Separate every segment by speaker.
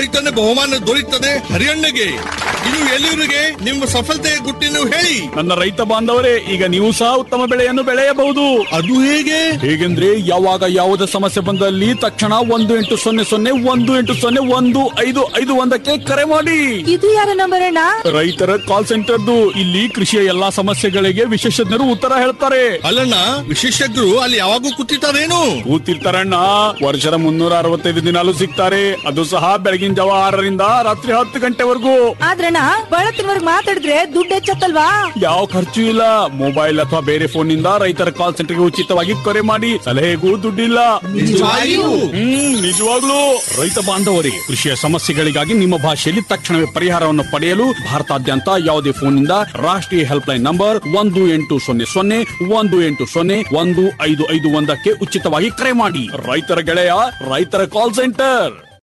Speaker 1: ರೈತನ ಬಹುಮಾನ ದೊರೆಯುತ್ತದೆ ಹರಿಯಣ್ಣಗೆ ಇದು ಎಲ್ಲಿವರಿಗೆ ನಿಮ್ಮ ಸಫಲತೆಯ ಗುಟ್ಟಿನ ಹೇಳಿ
Speaker 2: ನನ್ನ ರೈತ ಬಾಂಧವರೇ ಈಗ ನೀವು ಸಹ ಉತ್ತಮ ಬೆಳೆಯನ್ನು ಬೆಳೆಯಬಹುದು
Speaker 1: ಅದು ಹೇಗೆ
Speaker 2: ಹೇಗೆಂದ್ರೆ ಯಾವಾಗ ಯಾವುದೇ ಸಮಸ್ಯೆ ಬಂದಲ್ಲಿ ತಕ್ಷಣ ಒಂದು ಎಂಟು ಸೊನ್ನೆ ಸೊನ್ನೆ ಒಂದು ಎಂಟು ಸೊನ್ನೆ ಒಂದು ಐದು ಐದು ಒಂದಕ್ಕೆ ಕರೆ ಮಾಡಿ
Speaker 3: ಇದು ಯಾರ ನಂಬರ್ ಅಣ್ಣ
Speaker 2: ರೈತರ ಕಾಲ್ ಸೆಂಟರ್ದು ಇಲ್ಲಿ ಕೃಷಿಯ ಎಲ್ಲಾ ಸಮಸ್ಯೆಗಳಿಗೆ ವಿಶೇಷಜ್ಞರು ಉತ್ತರ ಹೇಳ್ತಾರೆ
Speaker 1: ಅಲ್ಲಣ್ಣ ವಿಶೇಷಜ್ಞರು ಅಲ್ಲಿ ಯಾವಾಗೂ ಕೂತಿರ್ತಾರೇನು
Speaker 2: ಕೂತಿರ್ತಾರಣ್ಣ ವರ್ಷದ ಮುನ್ನೂರ ಅರವತ್ತೈದು ದಿನಾಲು ಸಿಗ್ತಾರೆ ಅದು ಸಹ ಬೆಳಗಿನ ಜಾವ ಆರರಿಂದ ರಾತ್ರಿ ಹತ್ತು ಗಂಟೆವರೆಗೂ
Speaker 3: ಆದ್ರಣ್ಣ ಬಳತ್ತಿನವರ್ಗ್ ಮಾತಾಡಿದ್ರೆ ದುಡ್ಡು ಹೆಚ್ಚತ್ತಲ್ವಾ
Speaker 2: ಯಾವ ಖರ್ಚು ಇಲ್ಲ ಮೊಬೈಲ್ ಅಥವಾ ಬೇರೆ ಫೋನ್ ನಿಂದ ರೈತರ ಕಾಲ್ ಸೆಂಟರ್ಗೆ ಉಚಿತವಾಗಿ ಕರೆ ಮಾಡಿ ಸಲಹೆಗೂ ದುಡ್ಡಿಲ್ಲ
Speaker 1: ನಿಜವಾಗಿಯೂ?
Speaker 2: ಹ್ಮ್ ನಿಜವಾಗ್ಲೂ ರೈತ ಬಾಂಧವರಿಗೆ ಕೃಷಿಯ ಸಮಸ್ಯೆಗಳಿಗಾಗಿ ನಿಮ್ಮ ಭಾಷೆಯಲ್ಲಿ ತಕ್ಷಣವೇ ಪರಿಹಾರವನ್ನು ಪಡೆಯಲು ಭಾರತಾದ್ಯಂತ ಯಾವುದೇ ಫೋನ್ ನಿಂದ ರಾಷ್ಟ್ರೀಯ ಹೆಲ್ಪ್ ಲೈನ್ ನಂಬರ್ ಒಂದು ಎಂಟು ಸೊನ್ನೆ ಸೊನ್ನೆ ಒಂದು ಎಂಟು ಸೊನ್ನೆ ಒಂದು ಐದು ಐದು ಒಂದಕ್ಕೆ ಉಚಿತವಾಗಿ ಕರೆ ಮಾಡಿ ರೈತರ ಗೆಳೆಯ ರೈತರ ಕಾಲ್ ಸೆಂಟರ್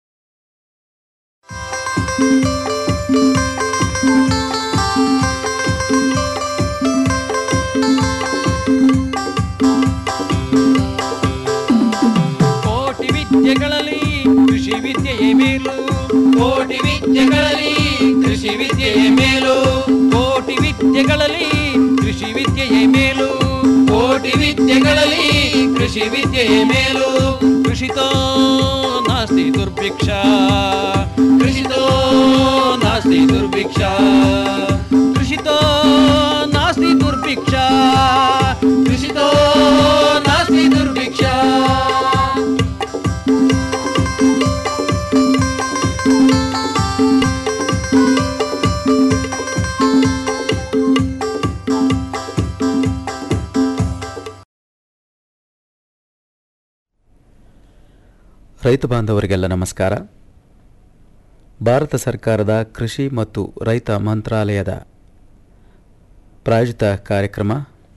Speaker 4: ಕೋಟಿ ವಿದ್ಯೆಗಳಲ್ಲಿ ಕೃಷಿ ವಿದ್ಯೆಯೇ ಮೇಲು ಕೋಟಿ ವಿದ್ಯೆಗಳಲ್ಲಿ ಕೃಷಿ ವಿದ್ಯೆಯೇ ಮೇಲು ಕೋಟಿ ವಿದ್ಯೆಗಳಲ್ಲಿ ಕೃಷಿ ವಿದ್ಯೆಯೇ ಮೇಲು ಕೋಟಿ ವಿದ್ಯೆಗಳಲ್ಲಿ ಕೃಷಿ ವಿದ್ಯೆಯೇ ಮೇಲು ಕೃಷಿತೋ ನಾಸ್ತಿ ದುರ್ಭಿಕ್ಷ ಕೃಷಿತೋ ನಾಸ್ತಿ ದುರ್ಭಿಕ್ಷ ಕೃಷಿತೋ ನಾಸ್ತಿ ದುರ್ಭಿಕ್ಷ ಕೃಷಿತೋ ನಾಸ್ತಿ ದುರ್ಭಿಕ್ಷ
Speaker 5: ರೈತ ಬಾಂಧವರಿಗೆಲ್ಲ ನಮಸ್ಕಾರ ಭಾರತ ಸರ್ಕಾರದ ಕೃಷಿ ಮತ್ತು ರೈತ ಮಂತ್ರಾಲಯದ ಪ್ರಾಯೋಜಿತ ಕಾರ್ಯಕ್ರಮ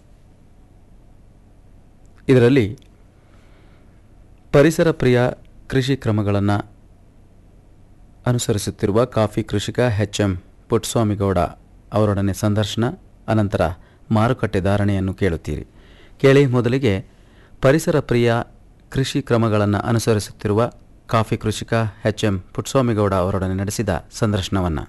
Speaker 5: ಇದರಲ್ಲಿ ಪರಿಸರ ಪ್ರಿಯ ಕೃಷಿ ಕ್ರಮಗಳನ್ನು ಅನುಸರಿಸುತ್ತಿರುವ ಕಾಫಿ ಕೃಷಿಕ ಎಚ್ ಎಂ ಪುಟ್ಟಸ್ವಾಮಿಗೌಡ ಅವರೊಡನೆ ಸಂದರ್ಶನ ಅನಂತರ ಮಾರುಕಟ್ಟೆ ಧಾರಣೆಯನ್ನು ಕೇಳುತ್ತೀರಿ ಕೇಳಿ ಮೊದಲಿಗೆ ಪರಿಸರ ಪ್ರಿಯ ಕೃಷಿ ಕ್ರಮಗಳನ್ನು ಅನುಸರಿಸುತ್ತಿರುವ ಕಾಫಿ ಕೃಷಿಕ ಎಚ್ ಎಂ ಪುಟ್ಟಸ್ವಾಮಿಗೌಡ ಅವರೊಡನೆ ನಡೆಸಿದ ಸಂದರ್ಶನವನ್ನು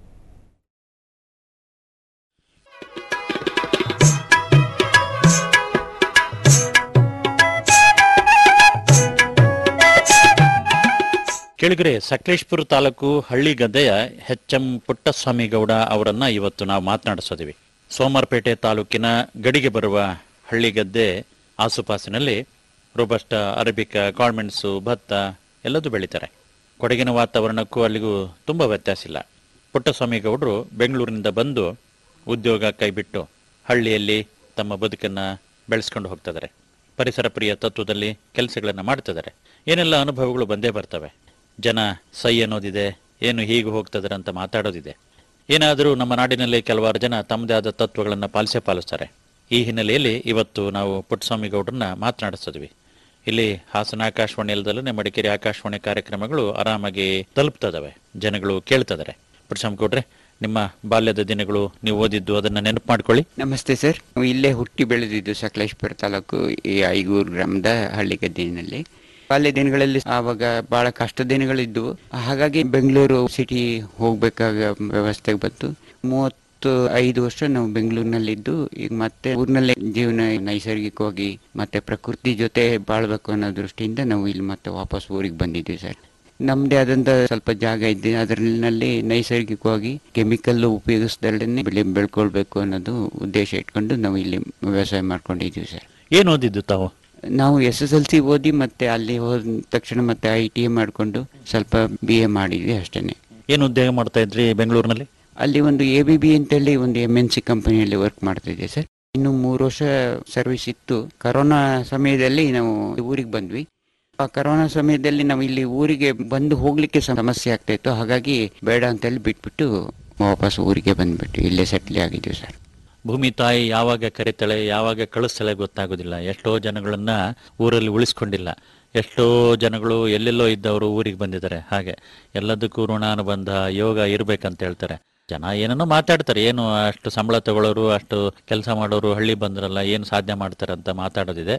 Speaker 6: ಕೆಳಗರೆ ಸಕಲೇಶ್ಪುರ ತಾಲೂಕು ಹಳ್ಳಿ ಗದ್ದೆಯ ಎಚ್ ಎಂ ಪುಟ್ಟಸ್ವಾಮಿಗೌಡ ಅವರನ್ನ ಇವತ್ತು ನಾವು ಮಾತನಾಡಿಸೋದಿವಿ ಸೋಮವಾರಪೇಟೆ ತಾಲೂಕಿನ ಗಡಿಗೆ ಬರುವ ಹಳ್ಳಿ ಗದ್ದೆ ಆಸುಪಾಸಿನಲ್ಲಿ ರೋಬಸ್ಟ ಅರಬಿಕ ಗಾರ್ಮೆಂಟ್ಸು ಭತ್ತ ಎಲ್ಲದೂ ಬೆಳೀತಾರೆ ಕೊಡಗಿನ ವಾತಾವರಣಕ್ಕೂ ಅಲ್ಲಿಗೂ ತುಂಬ ವ್ಯತ್ಯಾಸ ಇಲ್ಲ ಪುಟ್ಟಸ್ವಾಮಿಗೌಡರು ಬೆಂಗಳೂರಿನಿಂದ ಬಂದು ಉದ್ಯೋಗ ಕೈಬಿಟ್ಟು ಹಳ್ಳಿಯಲ್ಲಿ ತಮ್ಮ ಬದುಕನ್ನು ಬೆಳೆಸ್ಕೊಂಡು ಹೋಗ್ತಿದ್ದಾರೆ ಪರಿಸರ ಪ್ರಿಯ ತತ್ವದಲ್ಲಿ ಕೆಲಸಗಳನ್ನು ಮಾಡ್ತಿದ್ದಾರೆ ಏನೆಲ್ಲ ಅನುಭವಗಳು ಬಂದೇ ಬರ್ತವೆ ಜನ ಸೈ ಅನ್ನೋದಿದೆ ಏನು ಹೀಗೆ ಹೋಗ್ತಿದ್ದಾರೆ ಅಂತ ಮಾತಾಡೋದಿದೆ ಏನಾದರೂ ನಮ್ಮ ನಾಡಿನಲ್ಲಿ ಕೆಲವಾರು ಜನ ತಮ್ಮದೇ ಆದ ತತ್ವಗಳನ್ನು ಪಾಲಿಸೇ ಪಾಲಿಸ್ತಾರೆ ಈ ಹಿನ್ನೆಲೆಯಲ್ಲಿ ಇವತ್ತು ನಾವು ಪುಟ್ಟಸ್ವಾಮಿ ಗೌಡ್ರನ್ನ ಮಾತನಾಡಿಸಿದ್ವಿ ಇಲ್ಲಿ ಹಾಸನ ಆಕಾಶವಾಣಿ ಅಲ್ಲದಲ್ಲೇ ಮಡಿಕೇರಿ ಆಕಾಶವಾಣಿ ಕಾರ್ಯಕ್ರಮಗಳು ಆರಾಮಾಗಿ ತಲುಪ್ತದವೆ ಜನಗಳು ಕೇಳ್ತಿದ್ದಾರೆ ಪುಟ್ಟಸ್ವಾಮಿ ಗೌಡ್ರೆ ನಿಮ್ಮ ಬಾಲ್ಯದ ದಿನಗಳು ನೀವು ಓದಿದ್ದು ಅದನ್ನ ನೆನಪು ಮಾಡ್ಕೊಳ್ಳಿ
Speaker 7: ನಮಸ್ತೆ ಸರ್ ನಾವು ಇಲ್ಲೇ ಹುಟ್ಟಿ ಬೆಳೆದಿದ್ದು ಸಕಲೇಶ್ಪುರ ತಾಲೂಕು ಈ ಐಗೂರು ಗ್ರಾಮದ ಹಳ್ಳಿ ಗದ್ದಿನಲ್ಲಿ ಬಾಲ್ಯ ದಿನಗಳಲ್ಲಿ ಆವಾಗ ಬಹಳ ಕಷ್ಟ ದಿನಗಳಿದ್ವು ಹಾಗಾಗಿ ಬೆಂಗಳೂರು ಸಿಟಿ ಹೋಗ್ಬೇಕಾಗ ವ್ಯವಸ್ಥೆಗೆ ಬಂತು ಮೂವತ್ತು ಐದು ವರ್ಷ ನಾವು ಬೆಂಗಳೂರಿನಲ್ಲಿದ್ದು ಈಗ ಮತ್ತೆ ಊರಿನಲ್ಲೇ ಜೀವನ ನೈಸರ್ಗಿಕವಾಗಿ ಮತ್ತೆ ಪ್ರಕೃತಿ ಜೊತೆ ಬಾಳ್ಬೇಕು ಅನ್ನೋ ದೃಷ್ಟಿಯಿಂದ ನಾವು ಇಲ್ಲಿ ಮತ್ತೆ ವಾಪಸ್ ಊರಿಗೆ ಬಂದಿದ್ವಿ ಸರ್ ನಮ್ದೇ ಆದಂತ ಸ್ವಲ್ಪ ಜಾಗ ಇದೆ ಅದರಲ್ಲಿ ನೈಸರ್ಗಿಕವಾಗಿ ಕೆಮಿಕಲ್ ಉಪಯೋಗಿಸ್ದಲ್ಲೇ ಬೆಳೆ ಬೆಳ್ಕೊಳ್ಬೇಕು ಅನ್ನೋದು ಉದ್ದೇಶ ಇಟ್ಕೊಂಡು ನಾವು ಇಲ್ಲಿ ವ್ಯವಸಾಯ ಮಾಡ್ಕೊಂಡಿದ್ದೀವಿ ಸರ್
Speaker 6: ಏನು ಓದಿದ್ದು ತಾವು
Speaker 7: ನಾವು ಎಸ್ ಎಸ್ ಎಲ್ ಸಿ ಓದಿ ಮತ್ತೆ ಅಲ್ಲಿ ಹೋದ ತಕ್ಷಣ ಮತ್ತೆ ಐ ಟಿ ಎ ಮಾಡಿಕೊಂಡು ಸ್ವಲ್ಪ ಬಿ ಎ ಮಾಡಿದ್ವಿ ಅಷ್ಟೇನೆ
Speaker 6: ಏನು ಉದ್ಯೋಗ ಮಾಡ್ತಾ ಇದ್ರಿ ಬೆಂಗಳೂರಿನಲ್ಲಿ
Speaker 7: ಅಲ್ಲಿ ಒಂದು ಎ ಬಿ ಬಿ ಅಂತೇಳಿ ಒಂದು ಎಮ್ ಎನ್ ಸಿ ಕಂಪನಿಯಲ್ಲಿ ವರ್ಕ್ ಮಾಡ್ತಾ ಇದ್ದೆ ಸರ್ ಇನ್ನು ಮೂರು ವರ್ಷ ಸರ್ವಿಸ್ ಇತ್ತು ಕರೋನಾ ಸಮಯದಲ್ಲಿ ನಾವು ಊರಿಗೆ ಬಂದ್ವಿ ಆ ಕರೋನಾ ಸಮಯದಲ್ಲಿ ನಾವು ಇಲ್ಲಿ ಊರಿಗೆ ಬಂದು ಹೋಗ್ಲಿಕ್ಕೆ ಸಮಸ್ಯೆ ಆಗ್ತಾ ಇತ್ತು ಹಾಗಾಗಿ ಬೇಡ ಅಂತೇಳಿ ಬಿಟ್ಬಿಟ್ಟು ವಾಪಸ್ ಊರಿಗೆ ಬಂದ್ಬಿಟ್ಟು ಇಲ್ಲೇ ಸೆಟ್ಲ್ ಆಗಿದ್ದೀವಿ ಸರ್
Speaker 6: ಭೂಮಿ ತಾಯಿ ಯಾವಾಗ ಕರಿತಾಳೆ ಯಾವಾಗ ಕಳಿಸ್ತಾಳೆ ಗೊತ್ತಾಗೋದಿಲ್ಲ ಎಷ್ಟೋ ಜನಗಳನ್ನ ಊರಲ್ಲಿ ಉಳಿಸ್ಕೊಂಡಿಲ್ಲ ಎಷ್ಟೋ ಜನಗಳು ಎಲ್ಲೆಲ್ಲೋ ಇದ್ದವರು ಊರಿಗೆ ಬಂದಿದ್ದಾರೆ ಹಾಗೆ ಎಲ್ಲದಕ್ಕೂ ಋಣಾನುಬಂಧ ಯೋಗ ಇರ್ಬೇಕಂತ ಹೇಳ್ತಾರೆ ಜನ ಏನೇನೋ ಮಾತಾಡ್ತಾರೆ ಏನು ಅಷ್ಟು ಸಂಬಳ ತಗೊಳ್ಳೋರು ಅಷ್ಟು ಕೆಲಸ ಮಾಡೋರು ಹಳ್ಳಿ ಬಂದ್ರಲ್ಲ ಏನು ಸಾಧನೆ ಮಾಡ್ತಾರೆ ಅಂತ ಮಾತಾಡೋದಿದೆ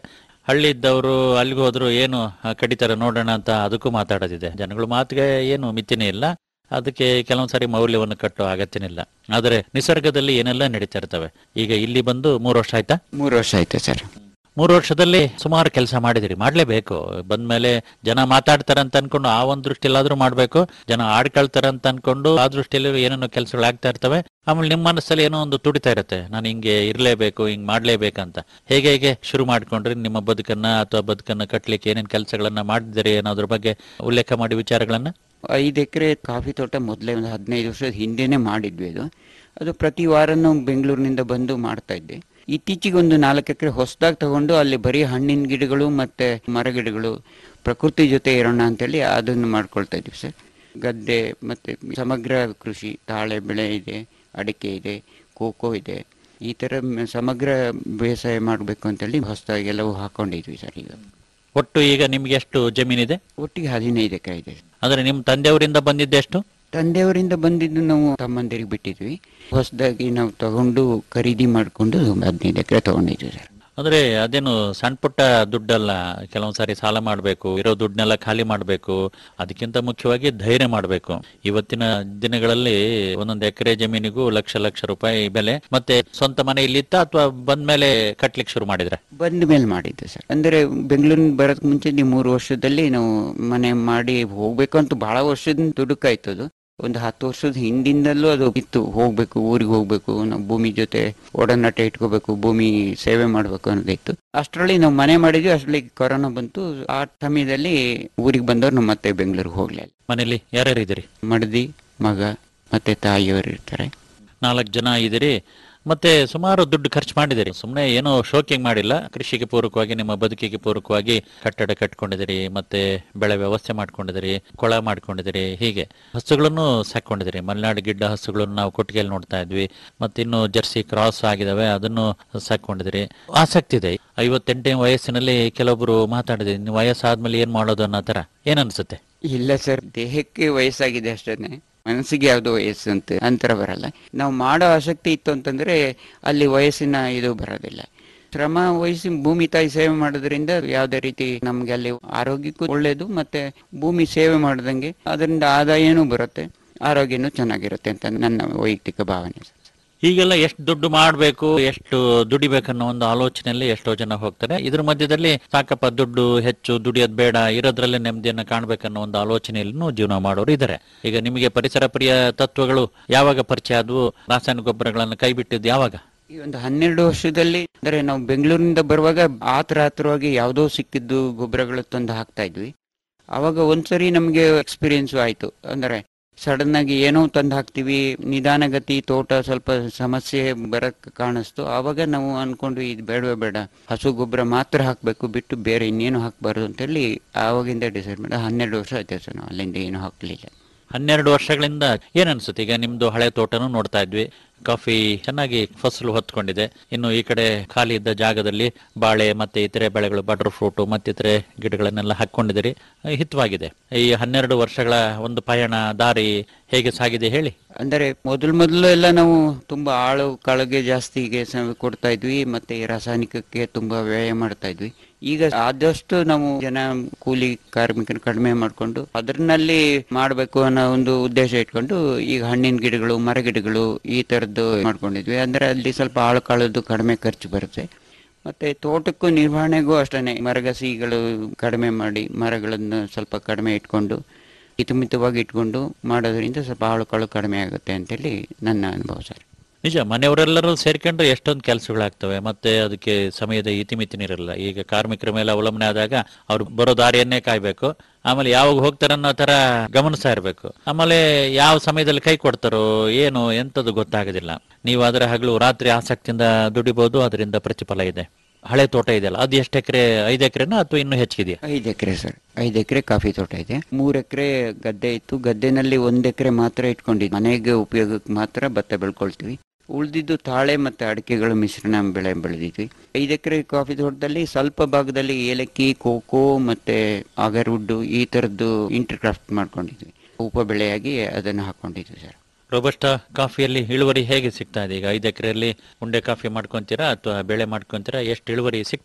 Speaker 6: ಹಳ್ಳಿ ಇದ್ದವರು ಅಲ್ಲಿಗೆ ಹೋದ್ರು ಏನು ಆ, ಕಡಿತಾರ ನೋಡೋಣ ಅಂತ ಅದಕ್ಕೂ ಮಾತಾಡೋದಿದೆ ಜನಗಳು ಮಾತಿಗೆ ಏನು ಮಿತಿನೇ ಇಲ್ಲ ಅದಕ್ಕೆ ಕೆಲವೊಂದ್ ಸಾರಿ ಮೌಲ್ಯವನ್ನು ಕಟ್ಟೋ ಅಗತ್ಯನಿಲ್ಲ ಆದರೆ ನಿಸರ್ಗದಲ್ಲಿ ಏನೆಲ್ಲ ನಡೀತಾ ಇರ್ತವೆ ಈಗ ಇಲ್ಲಿ ಬಂದು ಮೂರು ವರ್ಷ ಆಯ್ತಾ
Speaker 7: ಮೂರು ವರ್ಷ ಆಯ್ತು ಸರ್
Speaker 6: ಮೂರು ವರ್ಷದಲ್ಲಿ ಸುಮಾರು ಕೆಲಸ ಮಾಡಿದಿರಿ ಮಾಡ್ಲೇಬೇಕು ಬಂದ್ಮೇಲೆ ಜನ ಮಾತಾಡ್ತಾರೆ ಅಂತ ಅನ್ಕೊಂಡು ಆ ಒಂದ್ ದೃಷ್ಟಿಲಾದ್ರೂ ಮಾಡ್ಬೇಕು ಜನ ಆಡ್ಕೊಳ್ತಾರೆ ಅಂತ ಅನ್ಕೊಂಡು ಆ ದೃಷ್ಟಿಯಲ್ಲಿ ಏನೇನೋ ಕೆಲಸಗಳು ಆಗ್ತಾ ಇರ್ತವೆ ಆಮೇಲೆ ನಿಮ್ಮ ಮನಸ್ಸಲ್ಲಿ ಏನೋ ಒಂದು ತುಡಿತಾ ಇರುತ್ತೆ ನಾನು ಹಿಂಗೆ ಇರ್ಲೇಬೇಕು ಹಿಂಗ್ ಮಾಡ್ಲೇಬೇಕಂತ ಹೇಗೆ ಹೇಗೆ ಶುರು ಮಾಡ್ಕೊಂಡ್ರಿ ನಿಮ್ಮ ಬದುಕನ್ನ ಅಥವಾ ಬದುಕನ್ನ ಕಟ್ಲಿಕ್ಕೆ ಏನೇನ್ ಕೆಲಸಗಳನ್ನ ಮಾಡಿದಿರಿ ಅನ್ನೋದ್ರ ಬಗ್ಗೆ ಉಲ್ಲೇಖ ಮಾಡಿ ವಿಚಾರಗಳನ್ನ
Speaker 7: ಐದು ಎಕರೆ ಕಾಫಿ ತೋಟ ಮೊದಲೇ ಒಂದು ಹದಿನೈದು ವರ್ಷದ ಹಿಂದೆನೆ ಮಾಡಿದ್ವಿ ಅದು ಅದು ಪ್ರತಿ ವಾರನೂ ಬೆಂಗಳೂರಿನಿಂದ ಬಂದು ಮಾಡ್ತಾ ಇದ್ದೆ ಇತ್ತೀಚೆಗೆ ಒಂದು ನಾಲ್ಕು ಎಕರೆ ಹೊಸದಾಗಿ ತಗೊಂಡು ಅಲ್ಲಿ ಬರೀ ಹಣ್ಣಿನ ಗಿಡಗಳು ಮತ್ತೆ ಮರ ಗಿಡಗಳು ಪ್ರಕೃತಿ ಜೊತೆ ಇರೋಣ ಅಂತೇಳಿ ಅದನ್ನು ಮಾಡ್ಕೊಳ್ತಾ ಇದ್ವಿ ಸರ್ ಗದ್ದೆ ಮತ್ತೆ ಸಮಗ್ರ ಕೃಷಿ ತಾಳೆ ಬೆಳೆ ಇದೆ ಅಡಿಕೆ ಇದೆ ಕೋಕೋ ಇದೆ ಈ ಥರ ಮ- ಸಮಗ್ರ ಬೇಸಾಯ ಮಾಡಬೇಕು ಅಂತೇಳಿ ಹೊಸದಾಗಿ ಎಲ್ಲವೂ ಹಾಕೊಂಡಿದ್ವಿ ಸರ್ ಈಗ
Speaker 6: ಒಟ್ಟು ಈಗ ನಿಮ್ಗೆ ಎಷ್ಟು ಜಮೀನಿದೆ
Speaker 7: ಒಟ್ಟಿಗೆ ಹದಿನೈದು ಎಕರೆ ಇದೆ
Speaker 6: ಅಂದ್ರೆ ನಿಮ್ ತಂದೆಯವರಿಂದ ಬಂದಿದ್ದೆಷ್ಟು
Speaker 7: ತಂದೆಯವರಿಂದ ಬಂದಿದ್ದು ನಾವು ತಮ್ಮಂದಿರಿಗೆ ಬಿಟ್ಟಿದ್ವಿ ಹೊಸದಾಗಿ ನಾವು ತಗೊಂಡು ಖರೀದಿ ಮಾಡಿಕೊಂಡು ಹದಿನೈದು ಎಕರೆ ತಗೊಂಡಿದ್ವಿ ಸರ್
Speaker 6: ಅಂದ್ರೆ ಅದೇನು ಸಣ್ಣ ಪುಟ್ಟ ದುಡ್ಡಲ್ಲ ಕೆಲವೊಂದ್ ಸಾರಿ ಸಾಲ ಮಾಡ್ಬೇಕು ಇರೋ ದುಡ್ಡನ್ನೆಲ್ಲ ಖಾಲಿ ಮಾಡ್ಬೇಕು ಅದಕ್ಕಿಂತ ಮುಖ್ಯವಾಗಿ ಧೈರ್ಯ ಮಾಡ್ಬೇಕು ಇವತ್ತಿನ ದಿನಗಳಲ್ಲಿ ಒಂದೊಂದು ಎಕರೆ ಜಮೀನಿಗೂ ಲಕ್ಷ ಲಕ್ಷ ರೂಪಾಯಿ ಬೆಲೆ ಮತ್ತೆ ಸ್ವಂತ ಮನೆ ಇಲ್ಲಿತ್ತ ಅಥವಾ ಬಂದ್ಮೇಲೆ ಕಟ್ಲಿಕ್ಕೆ ಶುರು ಮಾಡಿದ್ರೆ
Speaker 7: ಬಂದ ಮೇಲೆ ಮಾಡಿದ್ದೆ ಸರ್ ಅಂದರೆ ಬೆಂಗಳೂರಿನ ಬರೋಕ್ ಮುಂಚೆ ನೀವು ಮೂರು ವರ್ಷದಲ್ಲಿ ನಾವು ಮನೆ ಮಾಡಿ ಹೋಗ್ಬೇಕು ಅಂತ ಬಹಳ ವರ್ಷದಿಂದ ದುಡುಕಾಯ್ತು ಅದು ಒಂದು ಹತ್ತು ವರ್ಷದ ಹಿಂದಿಂದಲೂ ಅದು ಇತ್ತು ಹೋಗ್ಬೇಕು ಊರಿಗೆ ಹೋಗ್ಬೇಕು ನಾವು ಭೂಮಿ ಜೊತೆ ಒಡನಾಟ ಇಟ್ಕೋಬೇಕು ಭೂಮಿ ಸೇವೆ ಮಾಡ್ಬೇಕು ಅನ್ನೋದಿತ್ತು ಅಷ್ಟರಲ್ಲಿ ನಾವು ಮನೆ ಮಾಡಿದ್ವಿ ಅಷ್ಟರಲ್ಲಿ ಕೊರೋನಾ ಬಂತು ಆ ಸಮಯದಲ್ಲಿ ಊರಿಗೆ ಬಂದವ್ರು ನಾವು ಮತ್ತೆ ಬೆಂಗಳೂರಿಗೆ ಹೋಗ್ಲಿಲ್ಲ
Speaker 6: ಮನೇಲಿ ಯಾರ್ಯಾರು ಇದ್ದೀರಿ
Speaker 7: ಮಡದಿ ಮಗ ಮತ್ತೆ ತಾಯಿಯವರು ಇರ್ತಾರೆ
Speaker 6: ನಾಲ್ಕು ಜನ ಇದ್ದೀರಿ ಮತ್ತೆ ಸುಮಾರು ದುಡ್ಡು ಖರ್ಚು ಮಾಡಿದಿರಿ ಸುಮ್ಮನೆ ಏನೋ ಶೋಕಿಂಗ್ ಮಾಡಿಲ್ಲ ಕೃಷಿಗೆ ಪೂರಕವಾಗಿ ನಿಮ್ಮ ಬದುಕಿಗೆ ಪೂರಕವಾಗಿ ಕಟ್ಟಡ ಕಟ್ಕೊಂಡಿದ್ದೀರಿ ಮತ್ತೆ ಬೆಳೆ ವ್ಯವಸ್ಥೆ ಮಾಡ್ಕೊಂಡಿದ್ದೀರಿ ಕೊಳ ಮಾಡ್ಕೊಂಡಿದ್ದೀರಿ ಹೀಗೆ ಹಸುಗಳನ್ನು ಸಾಕೊಂಡಿದ್ದೀರಿ ಮಲೆನಾಡು ಗಿಡ್ಡ ಹಸುಗಳನ್ನು ನಾವು ಕೊಟ್ಟಿಗೆಯಲ್ಲಿ ನೋಡ್ತಾ ಇದ್ವಿ ಮತ್ತಿನ್ನು ಜರ್ಸಿ ಕ್ರಾಸ್ ಆಗಿದಾವೆ ಅದನ್ನು ಸಾಕೊಂಡಿದ್ದೀರಿ ಆಸಕ್ತಿ ಇದೆ ಐವತ್ತೆಂಟನೇ ವಯಸ್ಸಿನಲ್ಲಿ ಕೆಲವೊಬ್ರು ಮಾತಾಡಿದ್ರಿ ನೀವು ವಯಸ್ಸಾದ್ಮೇಲೆ ಏನ್ ಮಾಡೋದು ಅನ್ನೋ ತರ ಏನ್ ಅನ್ಸುತ್ತೆ
Speaker 7: ಇಲ್ಲ ಸರ್ ದೇಹಕ್ಕೆ ವಯಸ್ಸಾಗಿದೆ ಅಷ್ಟೇನೆ ಮನಸ್ಸಿಗೆ ಯಾವ್ದೋ ವಯಸ್ಸು ಅಂತ ಅಂತರ ಬರಲ್ಲ ನಾವು ಮಾಡೋ ಆಸಕ್ತಿ ಇತ್ತು ಅಂತಂದ್ರೆ ಅಲ್ಲಿ ವಯಸ್ಸಿನ ಇದು ಬರೋದಿಲ್ಲ ಶ್ರಮ ವಹಿಸಿ ಭೂಮಿ ತಾಯಿ ಸೇವೆ ಮಾಡೋದ್ರಿಂದ ಯಾವುದೇ ರೀತಿ ನಮ್ಗೆ ಅಲ್ಲಿ ಆರೋಗ್ಯಕ್ಕೂ ಒಳ್ಳೇದು ಮತ್ತೆ ಭೂಮಿ ಸೇವೆ ಮಾಡ್ದಂಗೆ ಅದರಿಂದ ಆದಾಯನೂ ಬರುತ್ತೆ ಆರೋಗ್ಯನೂ ಚೆನ್ನಾಗಿರುತ್ತೆ ಅಂತ ನನ್ನ ವೈಯಕ್ತಿಕ ಭಾವನೆ ಸರ್
Speaker 6: ಹೀಗೆಲ್ಲ ಎಷ್ಟು ದುಡ್ಡು ಮಾಡಬೇಕು ಎಷ್ಟು ದುಡಿಬೇಕನ್ನೋ ಒಂದು ಆಲೋಚನೆಯಲ್ಲಿ ಎಷ್ಟೋ ಜನ ಹೋಗ್ತಾರೆ ಇದ್ರ ಮಧ್ಯದಲ್ಲಿ ಸಾಕಪ್ಪ ದುಡ್ಡು ಹೆಚ್ಚು ದುಡಿಯೋದ್ ಬೇಡ ಇರೋದ್ರಲ್ಲೇ ನೆಮ್ಮದಿಯನ್ನ ಕಾಣ್ಬೇಕನ್ನೋ ಒಂದು ಆಲೋಚನೆಯಲ್ಲೂ ಜೀವನ ಮಾಡೋರು ಇದ್ದಾರೆ ಈಗ ನಿಮಗೆ ಪರಿಸರ ಪ್ರಿಯ ತತ್ವಗಳು ಯಾವಾಗ ಪರಿಚಯ ಆದವು ರಾಸಾಯನಿಕ ಗೊಬ್ಬರಗಳನ್ನು ಕೈ ಬಿಟ್ಟಿದ್ದು ಯಾವಾಗ
Speaker 7: ಈ ಒಂದು ಹನ್ನೆರಡು ವರ್ಷದಲ್ಲಿ ಅಂದ್ರೆ ನಾವು ಬೆಂಗಳೂರಿನಿಂದ ಬರುವಾಗ ಆತರ ಆತರವಾಗಿ ಯಾವುದೋ ಸಿಕ್ಕಿದ್ದು ಗೊಬ್ಬರಗಳು ತಂದು ಹಾಕ್ತಾ ಇದ್ವಿ ಅವಾಗ ಒಂದ್ಸರಿ ನಮಗೆ ಎಕ್ಸ್ಪೀರಿಯನ್ಸ್ ಆಯ್ತು ಅಂದ್ರೆ ಸಡನ್ ಆಗಿ ಏನೋ ತಂದು ಹಾಕ್ತಿವಿ ನಿಧಾನಗತಿ ತೋಟ ಸ್ವಲ್ಪ ಸಮಸ್ಯೆ ಬರಕ್ ಕಾಣಿಸ್ತು ಆವಾಗ ನಾವು ಅನ್ಕೊಂಡು ಇದು ಬೇಡವೇ ಬೇಡ ಹಸು ಗೊಬ್ಬರ ಮಾತ್ರ ಹಾಕ್ಬೇಕು ಬಿಟ್ಟು ಬೇರೆ ಇನ್ನೇನು ಹಾಕ್ಬಾರ್ದು ಅಂತೇಳಿ ಆವಾಗಿಂದ ಡಿಸೈಡ್ ಮಾಡಿ ಹನ್ನೆರಡು ವರ್ಷ ಆಯ್ತು ಸರ್ ನಾವು ಅಲ್ಲಿಂದ ಏನು ಹಾಕ್ಲಿಲ್ಲ
Speaker 6: ಹನ್ನೆರಡು ವರ್ಷಗಳಿಂದ ಏನ್ ಅನ್ಸುತ್ತೆ ಈಗ ನಿಮ್ದು ಹಳೆ ತೋಟನೂ ನೋಡ್ತಾ ಇದ್ವಿ ಕಾಫಿ ಚೆನ್ನಾಗಿ ಫಸಲು ಹೊತ್ಕೊಂಡಿದೆ ಇನ್ನು ಈ ಕಡೆ ಖಾಲಿ ಇದ್ದ ಜಾಗದಲ್ಲಿ ಬಾಳೆ ಮತ್ತೆ ಇತರೆ ಬೆಳೆಗಳು ಬಟರ್ ಫ್ರೂಟ್ ಮತ್ತಿತರೆ ಗಿಡಗಳನ್ನೆಲ್ಲ ಹಾಕೊಂಡಿದ್ದೀರಿ ಹಿತವಾಗಿದೆ ಈ ಹನ್ನೆರಡು ವರ್ಷಗಳ ಒಂದು ಪಯಣ ದಾರಿ ಹೇಗೆ ಸಾಗಿದೆ ಹೇಳಿ
Speaker 7: ಅಂದರೆ ಮೊದಲು ಮೊದಲು ಎಲ್ಲ ನಾವು ತುಂಬಾ ಆಳು ಕಾಳಿಗೆ ಜಾಸ್ತಿಗೆ ಸ- ಕೊಡ್ತಾ ಇದ್ವಿ ಮತ್ತೆ ಈ ರಾಸಾಯನಿಕಕ್ಕೆ ತುಂಬಾ ವ್ಯಯ ಮಾಡ್ತಾ ಇದ್ವಿ ಈಗ ಆದಷ್ಟು ನಾವು ಜನ ಕೂಲಿ ಕಾರ್ಮಿಕರು ಕಡಿಮೆ ಮಾಡ್ಕೊಂಡು ಅದರಲ್ಲಿ ಮಾಡಬೇಕು ಅನ್ನೋ ಒಂದು ಉದ್ದೇಶ ಇಟ್ಕೊಂಡು ಈಗ ಹಣ್ಣಿನ ಗಿಡಗಳು ಮರ ಗಿಡಗಳು ಈ ತರದ್ದು ಮಾಡ್ಕೊಂಡಿದ್ವಿ ಅಂದ್ರೆ ಅಲ್ಲಿ ಸ್ವಲ್ಪ ಆಳು ಕಾಳದ್ದು ಕಡಿಮೆ ಖರ್ಚು ಬರುತ್ತೆ ಮತ್ತೆ ತೋಟಕ್ಕೂ ನಿರ್ವಹಣೆಗೂ ಅಷ್ಟೇ ಮರಗಸಿಗಳು ಕಡಿಮೆ ಮಾಡಿ ಮರಗಳನ್ನು ಸ್ವಲ್ಪ ಕಡಿಮೆ ಇಟ್ಕೊಂಡು ಹಿತಮಿತವಾಗಿ ಇಟ್ಕೊಂಡು ಮಾಡೋದ್ರಿಂದ ಸ್ವಲ್ಪ ಆಳು ಕಾಳು ಕಡಿಮೆ ಆಗುತ್ತೆ ಅಂತೇಳಿ ನನ್ನ ಅನುಭವ ಸರ್
Speaker 6: ನಿಜ ಮನೆಯವರೆಲ್ಲರೂ ಸೇರ್ಕೊಂಡ್ರೆ ಎಷ್ಟೊಂದು ಕೆಲಸಗಳಾಗ್ತವೆ ಮತ್ತೆ ಅದಕ್ಕೆ ಸಮಯದ ಇತಿಮಿತಿನಿರಲ್ಲ ಈಗ ಕಾರ್ಮಿಕರ ಮೇಲೆ ಅವಲಂಬನೆ ಆದಾಗ ಅವ್ರು ಬರೋ ದಾರಿಯನ್ನೇ ಕಾಯ್ಬೇಕು ಆಮೇಲೆ ಯಾವಾಗ ಹೋಗ್ತಾರ ಅನ್ನೋ ತರ ಗಮನಿಸ್ತಾ ಇರ್ಬೇಕು ಆಮೇಲೆ ಯಾವ ಸಮಯದಲ್ಲಿ ಕೈ ಕೊಡ್ತಾರೋ ಏನು ಎಂತದು ಗೊತ್ತಾಗೋದಿಲ್ಲ ನೀವು ಅದರ ಹಗಲು ರಾತ್ರಿ ಆಸಕ್ತಿಯಿಂದ ದುಡಿಬಹುದು ಅದರಿಂದ ಪ್ರತಿಫಲ ಇದೆ ಹಳೆ ತೋಟ ಇದೆಯಲ್ಲ ಅದು ಎಷ್ಟು ಎಕರೆ ಐದು ಎಕರೆನಾ ಅಥವಾ ಇನ್ನೂ ಹೆಚ್ಚಿದೆಯಾ
Speaker 7: ಐದು ಎಕರೆ ಸರ್ ಐದು ಎಕರೆ ಕಾಫಿ ತೋಟ ಇದೆ ಮೂರು ಎಕರೆ ಗದ್ದೆ ಇತ್ತು ಗದ್ದೆನಲ್ಲಿ ಒಂದ್ ಎಕರೆ ಮಾತ್ರ ಇಟ್ಕೊಂಡಿದ್ವಿ ಮನೆಗೆ ಉಪಯೋಗಕ್ಕೆ ಮಾತ್ರ ಭತ್ತ ಬೆಳ್ಕೊಳ್ತೀವಿ ಉಳಿದಿದ್ದು ತಾಳೆ ಮತ್ತೆ ಅಡಿಕೆಗಳು ಮಿಶ್ರಣ ಬೆಳೆ ಬೆಳೆದಿದ್ವಿ ಐದು ಎಕರೆ ಕಾಫಿ ತೋಟದಲ್ಲಿ ಸ್ವಲ್ಪ ಭಾಗದಲ್ಲಿ ಏಲಕ್ಕಿ ಕೋಕೋ ಮತ್ತೆ ಅಗರ್ವುಡ್ ಈ ತರದ್ದು ಇಂಟರ್ ಕ್ರಾಫ್ಟ್ ಮಾಡ್ಕೊಂಡಿದ್ವಿ ಉಪ ಬೆಳೆಯಾಗಿ ಅದನ್ನು ಹಾಕೊಂಡಿದ್ವಿ ಸರ್
Speaker 6: ರೋಬಸ್ಟಾ ಕಾಫಿಯಲ್ಲಿ ಇಳುವರಿ ಹೇಗೆ ಸಿಗ್ತಾ ಇದೆ ಈಗ ಐದು ಎಕರೆಯಲ್ಲಿ ಉಂಡೆ ಕಾಫಿ ಮಾಡ್ಕೊಂತೀರಾ ಅಥವಾ ಬೆಳೆ ಮಾಡ್ಕೊಂತೀರಾ ಎಷ್ಟು ಇಳುವರಿ ಸಿಗ್ತಾ ಇದೆ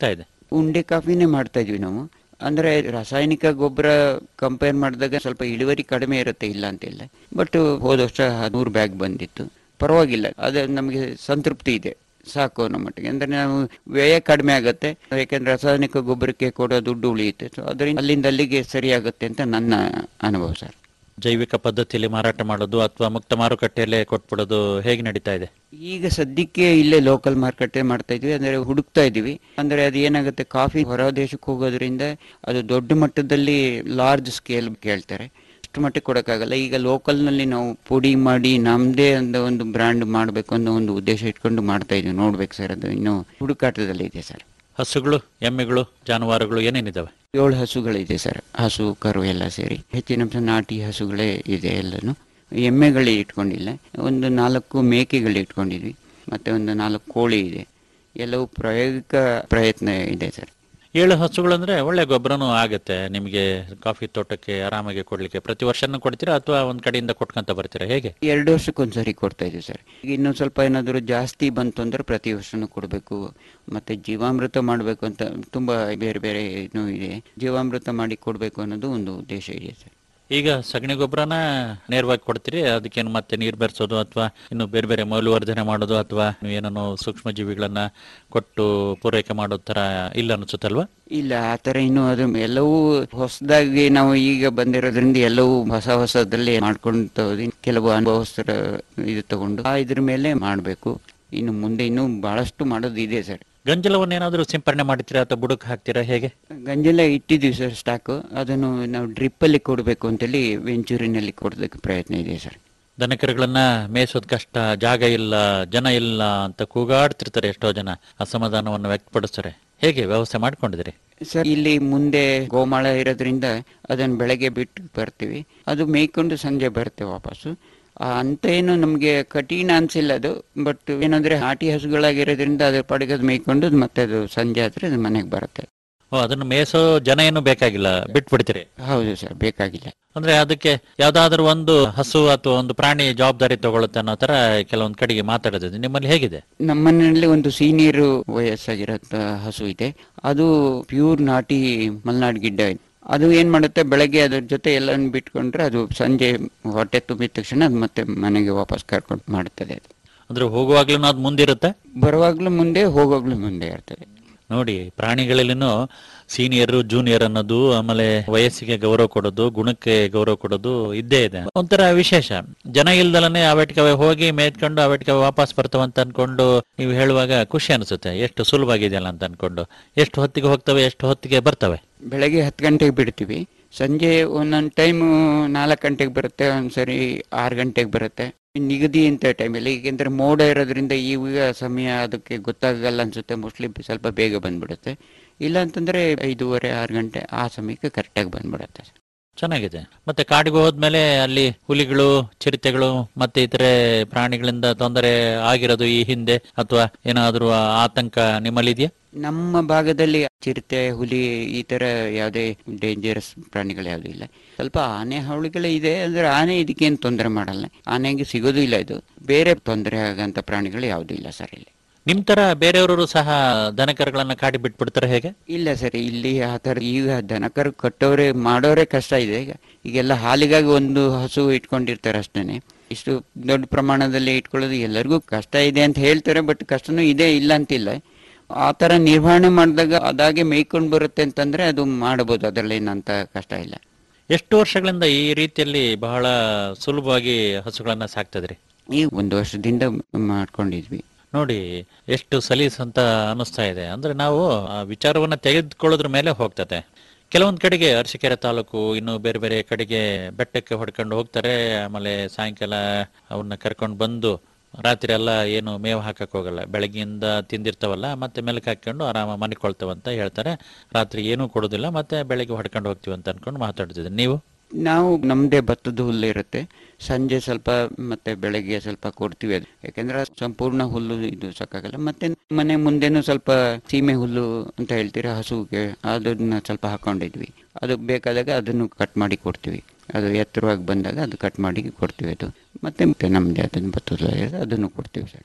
Speaker 7: ಉಂಡೆ ಕಾಫಿನೇ ಮಾಡ್ತಾ ಇದ್ವಿ ನಾವು ಅಂದ್ರೆ ರಾಸಾಯನಿಕ ಗೊಬ್ಬರ ಕಂಪೇರ್ ಮಾಡಿದಾಗ ಸ್ವಲ್ಪ ಇಳುವರಿ ಕಡಿಮೆ ಇರುತ್ತೆ ಇಲ್ಲ ಅಂತಿಲ್ಲ ಬಟ್ ಹೋದ ವರ್ಷ ನೂರು ಬ್ಯಾಗ್ ಬಂದಿತ್ತು ಪರವಾಗಿಲ್ಲ ಅದು ನಮಗೆ ಸಂತೃಪ್ತಿ ಇದೆ ಸಾಕು ಅನ್ನೋ ಮಟ್ಟಿಗೆ ಅಂದ್ರೆ ನಾವು ವ್ಯಯ ಕಡಿಮೆ ಆಗುತ್ತೆ ಯಾಕಂದ್ರೆ ರಾಸಾಯನಿಕ ಗೊಬ್ಬರಕ್ಕೆ ಕೊಡೋ ದುಡ್ಡು ಉಳಿಯುತ್ತೆ ಸೊ ಅದರಿಂದ ಅಲ್ಲಿಂದ ಅಲ್ಲಿಗೆ ಸರಿಯಾಗುತ್ತೆ ಅಂತ ನನ್ನ ಅನುಭವ ಸರ್
Speaker 6: ಜೈವಿಕ ಪದ್ಧತಿಯಲ್ಲಿ ಮಾರಾಟ ಮಾಡೋದು ಅಥವಾ ಮುಕ್ತ ಮಾರುಕಟ್ಟೆಯಲ್ಲೇ ಕೊಟ್ಬಿಡೋದು ಹೇಗೆ ನಡೀತಾ ಇದೆ
Speaker 7: ಈಗ ಸದ್ಯಕ್ಕೆ ಇಲ್ಲೇ ಲೋಕಲ್ ಮಾರ್ಕೆಟ್ ಮಾಡ್ತಾ ಇದ್ವಿ ಅಂದ್ರೆ ಹುಡುಕ್ತಾ ಇದೀವಿ ಅಂದ್ರೆ ಅದು ಏನಾಗುತ್ತೆ ಕಾಫಿ ಹೊರ ದೇಶಕ್ಕೆ ಹೋಗೋದ್ರಿಂದ ಅದು ದೊಡ್ಡ ಮಟ್ಟದಲ್ಲಿ ಲಾರ್ಜ್ ಸ್ಕೇಲ್ ಕೇಳ್ತಾರೆ ಅಷ್ಟು ಮಟ್ಟಕ್ಕೆ ಕೊಡಕ್ಕಾಗಲ್ಲ ಈಗ ಲೋಕಲ್ ನಲ್ಲಿ ನಾವು ಪುಡಿ ಮಾಡಿ ನಮ್ದೇ ಅಂತ ಒಂದು ಬ್ರ್ಯಾಂಡ್ ಮಾಡಬೇಕು ಅನ್ನೋ ಒಂದು ಉದ್ದೇಶ ಇಟ್ಕೊಂಡು ಮಾಡ್ತಾ ಇದೀವಿ ನೋಡ್ಬೇಕು ಸರ್ ಅದು ಇನ್ನು ಹುಡುಕಾಟದಲ್ಲಿ ಇದೆ ಸರ್
Speaker 6: ಹಸುಗಳು ಎಮ್ಮೆಗಳು ಜಾನುವಾರುಗಳು ಏನೇನಿದಾವೆ
Speaker 7: ಏಳು ಹಸುಗಳಿದೆ ಸರ್ ಹಸು ಕರು ಎಲ್ಲ ಸೇರಿ ಹೆಚ್ಚಿನ ಅಂಶ ನಾಟಿ ಹಸುಗಳೇ ಇದೆ ಎಲ್ಲನು ಎಮ್ಮೆಗಳೇ ಇಟ್ಕೊಂಡಿಲ್ಲ ಒಂದು ನಾಲ್ಕು ಮೇಕೆಗಳು ಇಟ್ಕೊಂಡಿದ್ವಿ ಮತ್ತೆ ಒಂದು ನಾಲ್ಕು ಕೋಳಿ ಇದೆ ಎಲ್ಲವೂ ಪ್ರಾಯೋಗಿಕ ಪ್ರಯತ್ನ ಇದೆ ಸರ್
Speaker 6: ಏಳು ಹಸುಗಳಂದ್ರೆ ಒಳ್ಳೆ ಗೊಬ್ಬರನೂ ಆಗತ್ತೆ ನಿಮಗೆ ಕಾಫಿ ತೋಟಕ್ಕೆ ಆರಾಮಾಗಿ ಕೊಡ್ಲಿಕ್ಕೆ ಪ್ರತಿ ವರ್ಷನೂ ಕೊಡ್ತೀರಾ ಅಥವಾ ಒಂದ್ ಕಡೆಯಿಂದ ಕೊಟ್ಕೊಂತ ಬರ್ತೀರಾ ಹೇಗೆ
Speaker 7: ಎರಡು ವರ್ಷಕ್ಕೊಂದ್ಸರಿ ಕೊಡ್ತಾ ಇದೀವಿ ಸರ್ ಈಗ ಇನ್ನೂ ಸ್ವಲ್ಪ ಏನಾದರೂ ಜಾಸ್ತಿ ಬಂತು ಅಂದ್ರೆ ಪ್ರತಿ ವರ್ಷನೂ ಕೊಡಬೇಕು ಮತ್ತೆ ಜೀವಾಮೃತ ಮಾಡಬೇಕು ಅಂತ ತುಂಬಾ ಬೇರೆ ಬೇರೆ ಇನ್ನೂ ಇದೆ ಜೀವಾಮೃತ ಮಾಡಿ ಕೊಡಬೇಕು ಅನ್ನೋದು ಒಂದು ಉದ್ದೇಶ ಇದೆ ಸರ್
Speaker 6: ಈಗ ಸಗಣಿ ಗೊಬ್ಬರನ ನೇರವಾಗಿ ಕೊಡ್ತೀರಿ ಅದಕ್ಕೇನು ಮತ್ತೆ ನೀರು ಬೆರೆಸೋದು ಅಥವಾ ಇನ್ನು ಬೇರೆ ಬೇರೆ ಮೌಲ್ಯವರ್ಧನೆ ಮಾಡೋದು ಅಥವಾ ಏನೋ ಸೂಕ್ಷ್ಮ ಜೀವಿಗಳನ್ನ ಕೊಟ್ಟು ಪೂರೈಕೆ ಮಾಡೋ ತರ ಇಲ್ಲ ಅನ್ಸುತ್ತಲ್ವಾ
Speaker 7: ಇಲ್ಲ ಆ ಥರ ಇನ್ನು ಅದು ಎಲ್ಲವೂ ಹೊಸದಾಗಿ ನಾವು ಈಗ ಬಂದಿರೋದ್ರಿಂದ ಎಲ್ಲವೂ ಹೊಸ ಹೊಸದಲ್ಲಿ ಮಾಡ್ಕೊಂಡು ಹೋದ್ವಿ. ಕೆಲವು ಅನುಭವಸ್ಥರ ಇದು ತಗೊಂಡು ಆ ಇದ್ರ ಮೇಲೆ ಮಾಡಬೇಕು ಇನ್ನು ಮುಂದೆ ಇನ್ನೂ ಬಹಳಷ್ಟು ಮಾಡೋದು ಇದೆ ಸರ್
Speaker 6: ಗಂಜಲವನ್ನೇನಾದ್ರೂ ಸಿಂಪರಣೆ ಮಾಡ್ತೀರಾ ಅಥವಾ ಬುಡಕ್ ಹಾಕ್ತೀರಾ ಹೇಗೆ
Speaker 7: ಗಂಜೆಲ್ಲ ಇಟ್ಟಿದ್ದೀವಿ ಸರ್ ಸ್ಟಾಕು ಅದನ್ನು ನಾವು ಡ್ರಿಪ್ಪಲ್ಲಿ ಕೊಡಬೇಕು ಅಂತೇಳಿ ವೆಂಚೂರಿನಲ್ಲಿ ಕೊಡೋದಕ್ಕೆ ಪ್ರಯತ್ನ ಇದೆ ಸರ್
Speaker 6: ದನಕರುಗಳನ್ನ ಮೇಯಿಸೋದ್ ಕಷ್ಟ ಜಾಗ ಇಲ್ಲ ಜನ ಇಲ್ಲ ಅಂತ ಕೂಗಾಡ್ತಿರ್ತಾರೆ ಎಷ್ಟೋ ಜನ ಅಸಮಾಧಾನವನ್ನು ವ್ಯಕ್ತಪಡಿಸ್ತಾರೆ ಹೇಗೆ ವ್ಯವಸ್ಥೆ ಮಾಡ್ಕೊಂಡಿದ್ದೀರಿ
Speaker 7: ಸರ್ ಇಲ್ಲಿ ಮುಂದೆ ಗೋಮಾಳ ಇರೋದ್ರಿಂದ ಅದನ್ನು ಬೆಳಗ್ಗೆ ಬಿಟ್ಟು ಬರ್ತೀವಿ ಅದು ಮೇಯ್ಕೊಂಡು ಸಂಜೆ ಬರುತ್ತೆ ವಾಪಸ್ಸು ಆ, ಅಂತ ಏನು ನಮಗೆ ಕಠಿಣ ಅನ್ಸಿಲ್ಲ ಅದು ಬಟ್ ಏನಂದ್ರೆ ನಾಟಿ ಹಸುಗಳಾಗಿರೋದ್ರಿಂದ ಅದ್ರ ಪಾಡಿಗೆ ಅದು ಮೇಯ್ಕೊಂಡು ಮತ್ತೆ ಅದು ಸಂಜೆ ಆದ್ರೆ ಅದು ಮನೆಗೆ ಬರುತ್ತೆ
Speaker 6: ಓ ಅದನ್ನು ಮೇಯಿಸೋ ಜನ ಏನು ಬೇಕಾಗಿಲ್ಲ ಬಿಟ್ಬಿಡ್ತೀರಿ
Speaker 7: ಹೌದು ಸರ್ ಬೇಕಾಗಿಲ್ಲ
Speaker 6: ಅಂದ್ರೆ ಅದಕ್ಕೆ ಯಾವ್ದಾದ್ರು ಒಂದು ಹಸು ಅಥವಾ ಒಂದು ಪ್ರಾಣಿ ಜವಾಬ್ದಾರಿ ತಗೊಳುತ್ತೆ ಅನ್ನೋ ತರ ಕೆಲವೊಂದ್ ಕಡೆಗೆ ಮಾತಾಡೋದು ನಿಮ್ಮಲ್ಲಿ ಹೇಗಿದೆ
Speaker 7: ನಮ್ಮನೆಯಲ್ಲಿ ಒಂದು ಸೀನಿಯರ್ ವಯಸ್ಸಾಗಿರೋಂಥ ಹಸು ಇದೆ ಅದು ಪ್ಯೂರ್ ನಾಟಿ ಮಲ್ನಾಡ್ ಗಿಡ್ಡ ಅದು ಏನ್ ಮಾಡುತ್ತೆ ಬೆಳಗ್ಗೆ ಅದ್ರ ಜೊತೆ ಎಲ್ಲವನ್ನು ಬಿಟ್ಕೊಂಡ್ರೆ ಅದು ಸಂಜೆ ಹೊಟ್ಟೆ ತುಂಬಿದ ತಕ್ಷಣ ಅದು ಮತ್ತೆ ಮನೆಗೆ ವಾಪಸ್ ಕರ್ಕೊಂಡು ಮಾಡುತ್ತದೆ ಅದು
Speaker 6: ಅಂದ್ರೆ ಹೋಗುವಾಗ್ಲೂ ಅದು ಮುಂದಿರುತ್ತೆ
Speaker 7: ಬರುವಾಗ್ಲೂ ಮುಂದೆ ಹೋಗೋಗ್ಲೂ ಮುಂದೆ ಇರ್ತದೆ
Speaker 6: ನೋಡಿ ಪ್ರಾಣಿಗಳಲ್ಲಿನೂ ಸೀನಿಯರ್ ಜೂನಿಯರ್ ಅನ್ನೋದು ಆಮೇಲೆ ವಯಸ್ಸಿಗೆ ಗೌರವ ಕೊಡೋದು ಗುಣಕ್ಕೆ ಗೌರವ ಕೊಡೋದು ಇದ್ದೇ ಇದೆ ಒಂಥರ ವಿಶೇಷ ಜನ ಇಲ್ದಲನೆ ಅವೆಟ್ಕವೆ ಹೋಗಿ ಮೇಯ್ಕೊಂಡು ಅವೆಟ್ಕವೆ ವಾಪಸ್ ಬರ್ತಾವಂತ ಅನ್ಕೊಂಡು ನೀವು ಹೇಳುವಾಗ ಖುಷಿ ಅನಿಸುತ್ತೆ ಎಷ್ಟು ಸುಲಭವಾಗಿದೆಯಲ್ಲ ಅಂತ ಅನ್ಕೊಂಡು ಎಷ್ಟು ಹೊತ್ತಿಗೆ ಹೋಗ್ತವೆ ಎಷ್ಟು ಹೊತ್ತಿಗೆ ಬರ್ತವೆ
Speaker 7: ಬೆಳಗ್ಗೆ ಹತ್ತು ಗಂಟೆಗೆ ಬಿಡ್ತೀವಿ ಸಂಜೆ ಒಂದೊಂದು ಟೈಮು ನಾಲ್ಕು ಗಂಟೆಗೆ ಬರುತ್ತೆ ಒಂದ್ಸರಿ ಆರು ಗಂಟೆಗೆ ಬರುತ್ತೆ ನಿಗದಿ ಅಂತ ಟೈಮಲ್ಲಿ ಏಕೆಂದ್ರೆ ಮೋಡ ಇರೋದ್ರಿಂದ ಈಗ ಸಮಯ ಅದಕ್ಕೆ ಗೊತ್ತಾಗಲ್ಲ ಅನ್ಸುತ್ತೆ ಮೋಸ್ಟ್ಲಿ ಸ್ವಲ್ಪ ಬೇಗ ಬಂದ್ಬಿಡುತ್ತೆ ಇಲ್ಲ ಅಂತಂದ್ರೆ ಐದೂವರೆ ಆರು ಗಂಟೆ ಆ ಸಮಯಕ್ಕೆ ಕರೆಕ್ಟಾಗಿ ಬಂದ್ಬಿಡುತ್ತೆ
Speaker 6: ಚೆನ್ನಾಗಿದೆ ಮತ್ತೆ ಕಾಡಿಗೆ ಹೋದ್ಮೇಲೆ ಅಲ್ಲಿ ಹುಲಿಗಳು ಚಿರತೆಗಳು ಮತ್ತೆ ಇತರೆ ಪ್ರಾಣಿಗಳಿಂದ ತೊಂದರೆ ಆಗಿರೋದು ಈ ಹಿಂದೆ ಅಥವಾ ಏನಾದ್ರೂ ಆತಂಕ ನಿಮ್ಮಲ್ಲಿದೆಯಾ
Speaker 7: ನಮ್ಮ ಭಾಗದಲ್ಲಿ ಚಿರತೆ ಹುಲಿ ಈ ತರ ಯಾವುದೇ ಡೇಂಜರಸ್ ಪ್ರಾಣಿಗಳು ಯಾವುದೂ ಇಲ್ಲ ಸ್ವಲ್ಪ ಆನೆ ಹಾವಳಿಗಳೇ ಇದೆ ಅಂದ್ರೆ ಆನೆ ಇದಕ್ಕೇನು ತೊಂದರೆ ಮಾಡಲ್ಲ ಆನೆಗೆ ಸಿಗೋದು ಇಲ್ಲ ಇದು ಬೇರೆ ತೊಂದರೆ ಆಗಂತ ಪ್ರಾಣಿಗಳು ಯಾವುದೂ ಇಲ್ಲ ಸರ್ ಇಲ್ಲಿ
Speaker 6: ನಿಮ್ ತರ ಬೇರೆಯವರು ಸಹ ದನಕರುಗಳನ್ನ ಕಾಡಿ ಬಿಟ್ಬಿಡ್ತಾರೆ ಹೇಗೆ
Speaker 7: ಇಲ್ಲ ಸರ್ ಇಲ್ಲಿ ಆ ಥರ ಈಗ ದನಕರು ಕಟ್ಟೋರೆ ಮಾಡೋರೇ ಕಷ್ಟ ಇದೆ ಈಗ ಈಗೆಲ್ಲ ಹಾಲಿಗಾಗಿ ಒಂದು ಹಸು ಇಟ್ಕೊಂಡಿರ್ತಾರೆ ಅಷ್ಟೇನೆ ಇಷ್ಟು ದೊಡ್ಡ ಪ್ರಮಾಣದಲ್ಲಿ ಇಟ್ಕೊಳ್ಳೋದು ಎಲ್ಲರಿಗೂ ಕಷ್ಟ ಇದೆ ಅಂತ ಹೇಳ್ತಾರೆ ಬಟ್ ಕಷ್ಟನೂ ಇದೆ ಇಲ್ಲ ಅಂತಿಲ್ಲ ಆ ಥರ ನಿರ್ವಹಣೆ ಮಾಡಿದಾಗ ಅದಾಗೆ ಮೇಯ್ಕೊಂಡು ಬರುತ್ತೆ ಅಂತಂದ್ರೆ ಅದು ಮಾಡಬಹುದು ಅದರಲ್ಲಿ ಏನಂತ ಕಷ್ಟ ಇಲ್ಲ
Speaker 6: ಎಷ್ಟು ವರ್ಷಗಳಿಂದ ಈ ರೀತಿಯಲ್ಲಿ ಬಹಳ ಸುಲಭವಾಗಿ ಹಸುಗಳನ್ನ ಸಾಕ್ತದ್ರಿ
Speaker 7: ಈ ಒಂದು ವರ್ಷದಿಂದ ಮಾಡ್ಕೊಂಡಿದ್ವಿ
Speaker 6: ನೋಡಿ ಎಷ್ಟು ಸಲೀಸ್ ಅಂತ ಅನಿಸ್ತಾ ಇದೆ ಅಂದ್ರೆ ನಾವು ಆ ವಿಚಾರವನ್ನ ತೆಗೆದುಕೊಳ್ಳೋದ್ರ ಮೇಲೆ ಹೋಗ್ತದೆ ಕೆಲವೊಂದ್ ಕಡೆಗೆ ಅರಸೀಕೆರೆ ತಾಲೂಕು ಇನ್ನು ಬೇರೆ ಬೇರೆ ಕಡೆಗೆ ಬೆಟ್ಟಕ್ಕೆ ಹೊಡ್ಕೊಂಡು ಹೋಗ್ತಾರೆ ಆಮೇಲೆ ಸಾಯಂಕಾಲ ಅವನ್ನ ಕರ್ಕೊಂಡು ಬಂದು ರಾತ್ರಿ ಎಲ್ಲ ಏನು ಮೇವು ಹಾಕಕ್ ಹೋಗಲ್ಲ ಬೆಳಗ್ಗೆಯಿಂದ ತಿಂದಿರ್ತಾವಲ್ಲ ಮತ್ತೆ ಮೆಲಕ್ ಹಾಕೊಂಡು ಆರಾಮ ಮನಿಕೊಳ್ತಾವಂತ ಹೇಳ್ತಾರೆ ರಾತ್ರಿ ಏನೂ ಕೊಡೋದಿಲ್ಲ ಮತ್ತೆ ಬೆಳಗ್ಗೆ ಹೊಡ್ಕೊಂಡು ಹೋಗ್ತೀವಿ ಅಂತ ಅನ್ಕೊಂಡು ಮಾತಾಡ್ತಿದ್ದೆ ನೀವು
Speaker 7: ನಾವು ನಮ್ದೇ ಭತ್ತದ ಹುಲ್ಲು ಇರುತ್ತೆ ಸಂಜೆ ಸ್ವಲ್ಪ ಮತ್ತೆ ಬೆಳಗ್ಗೆ ಸ್ವಲ್ಪ ಕೊಡ್ತೀವಿ ಅದು ಯಾಕಂದ್ರೆ ಅದು ಸಂಪೂರ್ಣ ಹುಲ್ಲು ಇದು ಸಾಕಾಗಲ್ಲ ಮತ್ತೆ ಮನೆ ಮುಂದೆನೂ ಸ್ವಲ್ಪ ಸೀಮೆ ಹುಲ್ಲು ಅಂತ ಹೇಳ್ತೀರಾ ಹಸುಗೆ ಅದನ್ನ ಸ್ವಲ್ಪ ಹಾಕೊಂಡಿದ್ವಿ ಅದು ಬೇಕಾದಾಗ ಅದನ್ನು ಕಟ್ ಮಾಡಿ ಕೊಡ್ತೀವಿ ಅದು ಎತ್ತರವಾಗಿ ಬಂದಾಗ ಅದು ಕಟ್ ಮಾಡಿ ಕೊಡ್ತೀವಿ ಅದು ಮತ್ತೆ ಮತ್ತೆ ನಮ್ದೇ ಅದನ್ನು ಭತ್ತದ ಹುಲ್ಲು ಇರುತ್ತೆ, ಅದನ್ನು ಕೊಡ್ತೀವಿ ಸರ್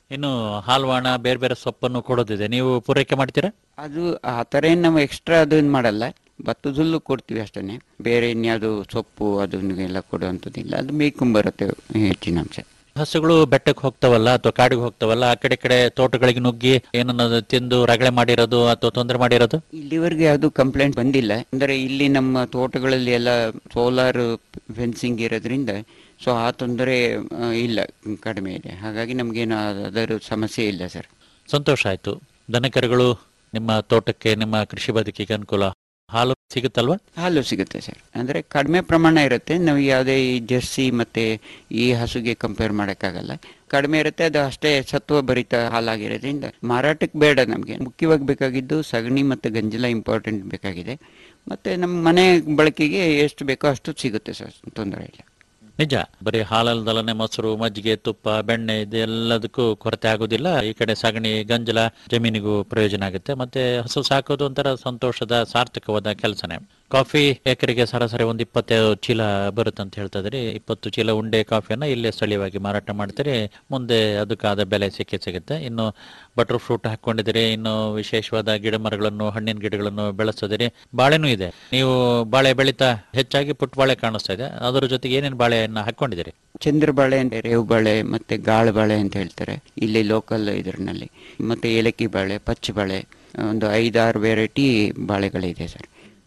Speaker 6: ಇನ್ನು ಹಾಲ್ವಾಣ ಬೇರೆ ಬೇರೆ ಸೊಪ್ಪನ್ನು ಕೊಡೋದಿದೆ ನೀವು ಪೂರೈಕೆ ಮಾಡ್ತೀರಾ
Speaker 7: ಅದು ಆ ಥರ ಏನು ನಾವು ಎಕ್ಸ್ಟ್ರಾ ಅದನ್ನ ಮಾಡಲ್ಲ ಭತ್ತದ ಹುಲ್ಲು ಕೊಡ್ತೀವಿ ಅಷ್ಟೇ ಬೇರೆ ಇನ್ಯಾವುದು ಸೊಪ್ಪು ಅದನ್ನೆಲ್ಲ ಕೊಡುವಂಥದ್ದಿಲ್ಲ ಅದು ಮೇಯ್ಕೊಂಬರುತ್ತೆ ಹೆಚ್ಚಿನ ಅಂಶ
Speaker 6: ಹಸುಗಳು ಬೆಟ್ಟಕ್ಕೆ ಹೋಗ್ತಾವಲ್ಲ ಅಥವಾ ಕಾಡಿಗೆ ಹೋಗ್ತಾವಲ್ಲ ಆ ಕಡೆ ಕಡೆ ತೋಟಗಳಿಗೆ ನುಗ್ಗಿ ಏನನ್ನ ತಿಂದು ರಗಳೆ ಮಾಡಿರೋದು ಅಥವಾ ತೊಂದರೆ ಮಾಡಿರೋದು
Speaker 7: ಇಲ್ಲಿವರೆಗೆ ಯಾವುದು ಕಂಪ್ಲೇಂಟ್ ಬಂದಿಲ್ಲ ಅಂದರೆ ಇಲ್ಲಿ ನಮ್ಮ ತೋಟಗಳಲ್ಲಿ ಎಲ್ಲ ಸೋಲಾರ್ ಫೆನ್ಸಿಂಗ್ ಇರೋದ್ರಿಂದ ಸೊ ಆ ತೊಂದರೆ ಆ, ಇಲ್ಲ ಕಡಿಮೆ ಇದೆ ಹಾಗಾಗಿ ನಮಗೇನು ಅದರ ಸಮಸ್ಯೆ ಇಲ್ಲ ಸರ್
Speaker 6: ಸಂತೋಷ ಆಯ್ತು ದನಕರುಗಳು ನಿಮ್ಮ ತೋಟಕ್ಕೆ ನಿಮ್ಮ ಕೃಷಿ ಬದುಕಿಗೆ ಅನುಕೂಲ ಹಾಲು ಸಿಗುತ್ತಲ್ವಾ
Speaker 7: ಹಾಲು ಸಿಗುತ್ತೆ ಸರ್ ಅಂದರೆ ಕಡಿಮೆ ಪ್ರಮಾಣ ಇರುತ್ತೆ ನಾವು ಯಾವುದೇ ಈ ಜರ್ಸಿ ಮತ್ತೆ ಈ ಹಸುಗೆ ಕಂಪೇರ್ ಮಾಡೋಕ್ಕಾಗಲ್ಲ ಕಡಿಮೆ ಇರುತ್ತೆ ಅದು ಅಷ್ಟೇ ಸತ್ವ ಭರಿತ ಹಾಲಾಗಿರೋದ್ರಿಂದ ಮಾರಾಟಕ್ಕೆ ಬೇಡ ನಮಗೆ ಮುಖ್ಯವಾಗಿ ಬೇಕಾಗಿದ್ದು ಸಗಣಿ ಮತ್ತು ಗಂಜಲ ಇಂಪಾರ್ಟೆಂಟ್ ಬೇಕಾಗಿದೆ ಮತ್ತು ನಮ್ಮ ಮನೆ ಬಳಕೆಗೆ ಎಷ್ಟು ಬೇಕೋ ಅಷ್ಟು ಸಿಗುತ್ತೆ ಸರ್ ತೊಂದರೆ ಇಲ್ಲ
Speaker 6: ನಿಜ ಬರೀ ಹಾಲಲ್ದಲನೆ ಮೊಸರು ಮಜ್ಜಿಗೆ ತುಪ್ಪ ಬೆಣ್ಣೆ ಇದೆಲ್ಲದಕ್ಕೂ ಕೊರತೆ ಆಗೋದಿಲ್ಲ ಈ ಕಡೆ ಸಗಣಿ ಗಂಜಲ ಜಮೀನಿಗೂ ಪ್ರಯೋಜನ ಆಗುತ್ತೆ ಮತ್ತೆ ಹಸು ಸಾಕೋದು ಒಂಥರ ಸಂತೋಷದ ಸಾರ್ಥಕವಾದ ಕೆಲಸನೇ ಕಾಫಿ ಎಕರೆಗೆ ಸರಾಸರಿ ಒಂದು ಇಪ್ಪತ್ತೈದು ಚೀಲ ಬರುತ್ತೆ ಅಂತ ಹೇಳ್ತಾ ಇದ್ರಿ ಇಪ್ಪತ್ತು ಚೀಲ ಉಂಡೆ ಕಾಫಿಯನ್ನ ಇಲ್ಲೇ ಸ್ಥಳೀಯವಾಗಿ ಮಾರಾಟ ಮಾಡ್ತೀರಿ ಮುಂದೆ ಅದಕ್ಕಾದ ಬೆಲೆ ಸಿಕ್ಕೇ ಸಿಗುತ್ತೆ ಇನ್ನು ಬಟರ್ ಫ್ರೂಟ್ ಹಾಕೊಂಡಿದ್ದೀರಿ ಇನ್ನು ವಿಶೇಷವಾದ ಗಿಡ ಮರಗಳನ್ನು ಹಣ್ಣಿನ ಗಿಡಗಳನ್ನು ಬೆಳೆಸೋದಿರಿ ಬಾಳೆನೂ ಇದೆ ನೀವು ಬಾಳೆ ಬೆಳೀತಾ ಹೆಚ್ಚಾಗಿ ಪುಟ್ಟ ಬಾಳೆ ಕಾಣಿಸ್ತಾ ಇದೆ ಅದರ ಜೊತೆಗೆ ಏನೇನು ಬಾಳೆಯನ್ನ ಹಾಕೊಂಡಿದ್ದೀರಿ
Speaker 7: ಚಂದ್ರ ಬಾಳೆ ಅಂತ ರೇವು ಬಾಳೆ ಮತ್ತೆ ಗಾಳು ಬಾಳೆ ಅಂತ ಹೇಳ್ತಾರೆ ಇಲ್ಲಿ ಲೋಕಲ್ ಇದರಲ್ಲಿ ಮತ್ತೆ ಏಲಕ್ಕಿ ಬಾಳೆ ಪಚ್ಚ ಬಾಳೆ ಒಂದು ಐದಾರು ವೆರೈಟಿ ಬಾಳೆಗಳಿದೆ ಸರ್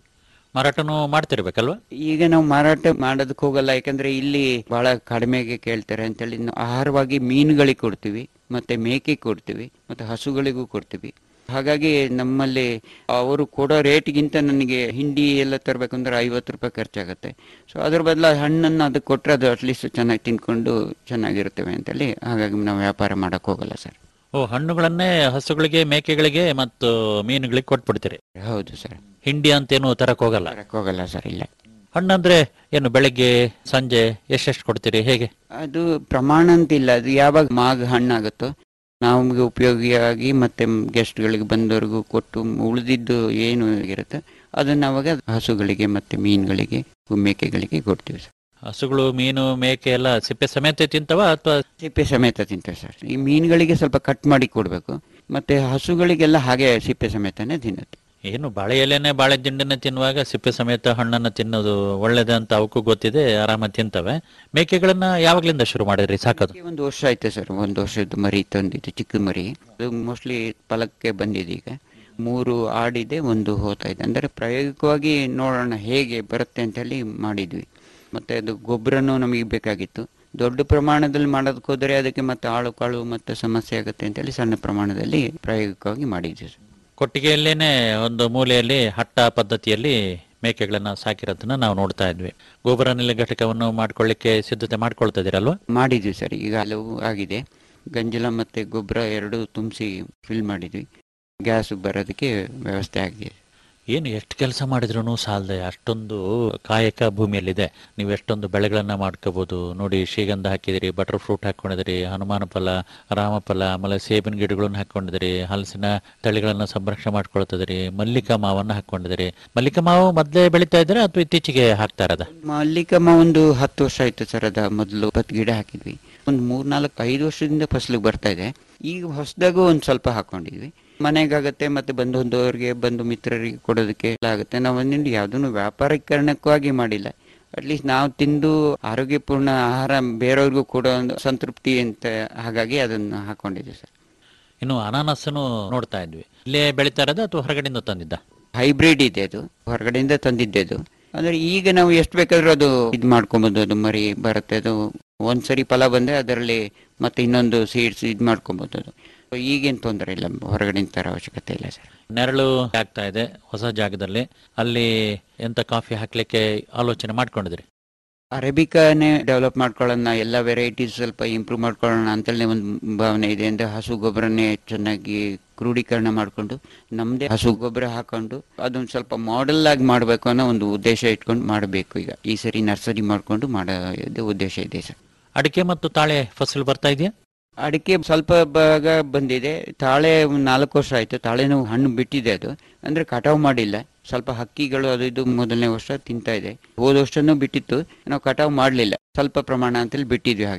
Speaker 6: ಮಾರಾಟನೂ ಮಾಡ್ತಿರ್ಬೇಕಲ್ವಾ
Speaker 7: ಈಗ ನಾವು ಮಾರಾಟ ಮಾಡೋದಕ್ಕೆ ಹೋಗಲ್ಲ ಯಾಕಂದ್ರೆ ಇಲ್ಲಿ ಬಹಳ ಕಡಿಮೆಗೆ ಕೇಳ್ತಾರೆ ಅಂತೇಳಿ ನಾವು ಆಹಾರವಾಗಿ ಮೀನುಗಳಿಗೆ ಕೊಡ್ತೀವಿ ಮತ್ತೆ ಮೇಕೆ ಕೊಡ್ತೀವಿ ಮತ್ತೆ ಹಸುಗಳಿಗೂ ಕೊಡ್ತೀವಿ ಹಾಗಾಗಿ ನಮ್ಮಲ್ಲಿ ಅವರು ಕೊಡೋ ರೇಟ್ಗಿಂತ ನನಗೆ ಹಿಂಡಿ ಎಲ್ಲ ತರಬೇಕಂದ್ರೆ ಐವತ್ತು ರೂಪಾಯಿ ಖರ್ಚಾಗುತ್ತೆ ಸೊ ಅದ್ರ ಬದಲು ಹಣ್ಣನ್ನು ಅದಕ್ಕೆ ಕೊಟ್ಟರೆ ಅದು ಅಟ್ಲೀಸ್ಟ್ ಚೆನ್ನಾಗಿ ತಿನ್ಕೊಂಡು ಚೆನ್ನಾಗಿರ್ತವೆ ಅಂತೇಳಿ ಹಾಗಾಗಿ ನಾವು ವ್ಯಾಪಾರ ಮಾಡಕ್ ಹೋಗಲ್ಲ ಸರ್
Speaker 6: ಓ ಹಣ್ಣುಗಳನ್ನೇ ಹಸುಗಳಿಗೆ ಮೇಕೆಗಳಿಗೆ ಮತ್ತು ಮೀನುಗಳಿಗೆ ಕೊಟ್ಬಿಡ್ತೀರಿ
Speaker 7: ಹೌದು ಸರ್
Speaker 6: ಹಿಂಡಿ ಅಂತೇನು ತರಕ್ ಹೋಗಲ್ಲ
Speaker 7: ತರಕ್ ಹೋಗಲ್ಲ ಸರ್ ಇಲ್ಲ
Speaker 6: ಹಣ್ಣಂದ್ರೆ ಏನು ಬೆಳಗ್ಗೆ ಸಂಜೆ ಎಷ್ಟೆಷ್ಟು ಕೊಡ್ತೀರಿ ಹೇಗೆ
Speaker 7: ಅದು ಪ್ರಮಾಣ ಅಂತಿಲ್ಲ ಅದು ಯಾವಾಗ ಮಾಗ ಹಣ್ಣಾಗುತ್ತೋ ನಮಗೆ ಉಪಯೋಗಿಯಾಗಿ ಮತ್ತೆ ಗೆಸ್ಟ್ಗಳಿಗೆ ಬಂದವ್ರಿಗೂ ಕೊಟ್ಟು ಉಳಿದಿದ್ದು ಏನು ಇರುತ್ತೆ ಅದನ್ನ ಅವಾಗ ಹಸುಗಳಿಗೆ ಮತ್ತೆ ಮೀನುಗಳಿಗೆ ಮೇಕೆಗಳಿಗೆ ಕೊಡ್ತೀವಿ ಸರ್
Speaker 6: ಹಸುಗಳು ಮೀನು ಮೇಕೆ ಎಲ್ಲ ಸಿಪ್ಪೆ ಸಮೇತ ತಿಂತವ ಅಥವಾ
Speaker 7: ಸಿಪ್ಪೆ ಸಮೇತ ತಿಂತೇವೆ ಸರ್ ಈ ಮೀನುಗಳಿಗೆ ಸ್ವಲ್ಪ ಕಟ್ ಮಾಡಿ ಕೊಡಬೇಕು ಮತ್ತೆ ಹಸುಗಳಿಗೆಲ್ಲ ಹಾಗೆ ಸಿಪ್ಪೆ ಸಮೇತನೇ ತಿನ್ನುತ್ತೆ
Speaker 6: ಏನು ಬಾಳೆ ಎಲೆನೆ ಬಾಳೆ ದಿಂಡನ್ನ ತಿನ್ನುವಾಗ ಸಿಪ್ಪೆ ಸಮೇತ ಹಣ್ಣನ್ನ ತಿನ್ನೋದು ಒಳ್ಳೇದೆ ಅಂತ ಅವಕ್ಕೂ ಗೊತ್ತಿದೆ ಆರಾಮ ತಿಂತವೆ ಮೇಕೆಗಳನ್ನ ಯಾವಾಗ್ಲಿಂದ ಶುರು ಮಾಡಿದ್ರಿ ಸಾಕೋದು
Speaker 7: ಒಂದು ವರ್ಷ ಆಯ್ತು ಸರ್ ಒಂದು ವರ್ಷದ ಮರಿ ತಂದಿದ್ದು ಚಿಕ್ಕ ಮರಿ ಅದು ಮೋಸ್ಟ್ಲಿ ಫಲಕ್ಕೆ ಬಂದಿದೆ ಈಗ ಮೂರು ಆಡಿದೆ ಒಂದು ಹೋಗ್ತಾ ಇದೆ ಅಂದರೆ ಪ್ರಾಯೋಗಿಕವಾಗಿ ನೋಡೋಣ ಹೇಗೆ ಬರುತ್ತೆ ಅಂತ ಹೇಳಿ ಮಾಡಿದ್ವಿ ಮತ್ತೆ ಅದು ಗೊಬ್ಬರನೂ ನಮಗೆ ಬೇಕಾಗಿತ್ತು ದೊಡ್ಡ ಪ್ರಮಾಣದಲ್ಲಿ ಮಾಡೋದಕ್ಕೆ ಹೋದರೆ ಅದಕ್ಕೆ ಮತ್ತೆ ಆಳು ಕಾಳು ಮತ್ತೆ ಸಮಸ್ಯೆ ಆಗುತ್ತೆ ಅಂತೇಳಿ ಸಣ್ಣ ಪ್ರಮಾಣದಲ್ಲಿ ಪ್ರಾಯೋಗಿಕವಾಗಿ ಮಾಡಿದ್ವಿ ಸರ್
Speaker 6: ಕೊಟ್ಟಿಗೆಯಲ್ಲೇನೆ ಒಂದು ಮೂಲೆಯಲ್ಲಿ ಹಟ್ಟ ಪದ್ಧತಿಯಲ್ಲಿ ಮೇಕೆಗಳನ್ನ ಸಾಕಿರೋದನ್ನ ನಾವು ನೋಡ್ತಾ ಇದ್ವಿ ಗೊಬ್ಬರ ನೆಲೆ ಘಟಕವನ್ನು ಮಾಡ್ಕೊಳ್ಳಿಕ್ಕೆ ಸಿದ್ಧತೆ ಮಾಡ್ಕೊಳ್ತಾ ಇದೀರಲ್ವಾ
Speaker 7: ಮಾಡಿದ್ವಿ ಸರ್ ಈಗ ಹಲವು ಆಗಿದೆ ಗಂಜಲ ಮತ್ತೆ ಗೊಬ್ಬರ ಎರಡು ತುಂಬಿಸಿ ಫಿಲ್ ಮಾಡಿದ್ವಿ ಗ್ಯಾಸ್ ಬರೋದಕ್ಕೆ ವ್ಯವಸ್ಥೆ ಆಗಿದೆ
Speaker 6: ಏನು ಎಷ್ಟು ಕೆಲಸ ಮಾಡಿದ್ರು ಸಾಲದೆ ಅಷ್ಟೊಂದು ಕಾಯಕ ಭೂಮಿಯಲ್ಲಿದೆ ನೀವು ಎಷ್ಟೊಂದು ಬೆಳೆಗಳನ್ನ ಮಾಡ್ಕೋಬಹುದು ನೋಡಿ ಶ್ರೀಗಂಧ ಹಾಕಿದಿರಿ ಬಟರ್ ಫ್ರೂಟ್ ಹಾಕೊಂಡಿದಿರಿ ಹನುಮಾನ ಫಲ ರಾಮಫಲ ಆಮೇಲೆ ಸೇಬಿನ ಗಿಡಗಳನ್ನ ಹಾಕೊಂಡಿದಿರಿ ಹಲಸಿನ ತಳಿಗಳನ್ನ ಸಂರಕ್ಷಣೆ ಮಾಡ್ಕೊಳ್ತಿದಿರಿ ಮಲ್ಲಿಕಾ ಮಾವನ್ನ ಹಾಕೊಂಡಿದಿರಿ ಮಲ್ಲಿಕಾ ಮಾವು ಮೊದಲೇ ಬೆಳೀತಾ ಇದ್ರೆ ಅಥವಾ ಇತ್ತೀಚೆಗೆ ಹಾಕ್ತಾ ಇರೋದ
Speaker 7: ಮಲ್ಲಿಕಮ್ಮ ಒಂದು ಹತ್ತು ವರ್ಷ ಆಯ್ತು ಸರ್ ಅದ ಮೊದಲು ಇಪ್ಪತ್ತು ಗಿಡ ಹಾಕಿದ್ವಿ ಒಂದು ಮೂರ್ ನಾಲ್ಕು ಐದು ವರ್ಷದಿಂದ ಫಸಲಿಗೆ ಬರ್ತಾ ಇದೆ ಈಗ ಹೊಸದಾಗೂ ಒಂದು ಸ್ವಲ್ಪ ಹಾಕೊಂಡಿದ್ವಿ ಮನೆಗಾಗತ್ತೆ ಮತ್ತೆ ಬಂಧು ಬಂಧುವರಿಗೆ ಬಂಧು ಮಿತ್ರರಿಗೆ ಕೊಡೋದಕ್ಕೆ ಎಲ್ಲ ಆಗುತ್ತೆ ನಾವು ಒಂದಿಂದ ಯಾವುದನ್ನು ವ್ಯಾಪಾರೀಕರಣಕ್ಕಾಗಿ ಮಾಡಿಲ್ಲ ಅಟ್ಲೀಸ್ಟ್ ನಾವು ತಿಂದು ಆರೋಗ್ಯಪೂರ್ಣ ಆಹಾರ ಬೇರೆಯವ್ರಿಗೂ ಕೊಡೋ ಒಂದು ಸಂತೃಪ್ತಿ ಅಂತ ಹಾಗಾಗಿ ಅದನ್ನು ಹಾಕೊಂಡಿದ್ವಿ ಸರ್
Speaker 6: ಇನ್ನು ಅನಾನಸ್ಸನ್ನು ನೋಡ್ತಾ ಇದ್ವಿ ಇಲ್ಲೇ ಬೆಳೀತಾ ಇರೋದ ಅಥವಾ ಹೊರಗಡೆಯಿಂದ ತಂದಿದ್ದ
Speaker 7: ಹೈಬ್ರಿಡ್ ಇದೆ ಅದು ಹೊರಗಡೆಯಿಂದ ತಂದಿದ್ದೆ ಅದು ಅಂದ್ರೆ ಈಗ ನಾವು ಎಷ್ಟು ಬೇಕಾದ್ರೂ ಅದು ಇದು ಮಾಡ್ಕೊಬೋದು ಅದು ಮರಿ ಬರುತ್ತೆ ಅದು ಒಂದ್ಸರಿ ಫಲ ಬಂದ್ರೆ ಅದರಲ್ಲಿ ಮತ್ತೆ ಇನ್ನೊಂದು ಸೀಡ್ಸ್ ಇದು ಮಾಡ್ಕೊಬೋದು ಅದು ಈಗೇನು ತೊಂದರೆ ಇಲ್ಲ ಹೊರಗಡೆಯಿಂದ ತರ ಅವಶ್ಯಕತೆ ಇಲ್ಲ ಸರ್
Speaker 6: ನೆರಳು ಆಗ್ತಾ ಇದೆ ಹೊಸ ಜಾಗದಲ್ಲಿ ಅಲ್ಲಿ ಎಂತ ಕಾಫಿ ಹಾಕ್ಲಿಕ್ಕೆ ಆಲೋಚನೆ ಮಾಡ್ಕೊಂಡಿದ್ರಿ
Speaker 7: ಅರೇಬಿಕಾನೇ ಡೆವಲಪ್ ಮಾಡ್ಕೊಳ್ಳೋಣ ಎಲ್ಲ ವೆರೈಟೀಸ್ ಸ್ವಲ್ಪ ಇಂಪ್ರೂವ್ ಮಾಡ್ಕೊಳ್ಳೋಣ ಅಂತೇಳಿ ಒಂದು ಭಾವನೆ ಇದೆ ಅಂದ್ರೆ ಹಸು ಗೊಬ್ಬರನೇ ಚೆನ್ನಾಗಿ ಕ್ರೋಢೀಕರಣ ಮಾಡಿಕೊಂಡು ನಮ್ಮದೇ ಹಸು ಗೊಬ್ಬರ ಹಾಕೊಂಡು ಅದೊಂದು ಸ್ವಲ್ಪ ಮಾಡೆಲ್ ಆಗಿ ಮಾಡಬೇಕು ಅನ್ನೋ ಒಂದು ಉದ್ದೇಶ ಇಟ್ಕೊಂಡು ಮಾಡಬೇಕು ಈಗ ಈ ಸರಿ ನರ್ಸರಿ ಮಾಡಿಕೊಂಡು ಮಾಡೋ ಉದ್ದೇಶ ಇದೆ ಸರ್
Speaker 6: ಅಡಿಕೆ ಮತ್ತು ತಾಳೆ ಫಸಲು ಬರ್ತಾ ಇದೆಯಾ
Speaker 7: ಅಡಿಕೆ ಸ್ವಲ್ಪ ಭಾಗ ಬಂದಿದೆ ತಾಳೆ ಒಂದ್ ನಾಲ್ಕು ವರ್ಷ ಆಯ್ತು ತಾಳೆನೂ ಹಣ್ಣು ಬಿಟ್ಟಿದೆ ಅದು ಅಂದ್ರೆ ಕಟಾವು ಮಾಡಿಲ್ಲ ಸ್ವಲ್ಪ ಹಕ್ಕಿಗಳು ಅದು ಇದು ಮೊದಲನೇ ವರ್ಷ ತಿಂತಾ ಇದೆ ಹೋದ ವರ್ಷನೂ ಬಿಟ್ಟಿತ್ತು ನಾವು ಕಟಾವು ಮಾಡಲಿಲ್ಲ ಸ್ವಲ್ಪ ಪ್ರಮಾಣ ಅಂತೇಳಿ ಬಿಟ್ಟಿದ್ವಿ ಹಾಗೇನೆ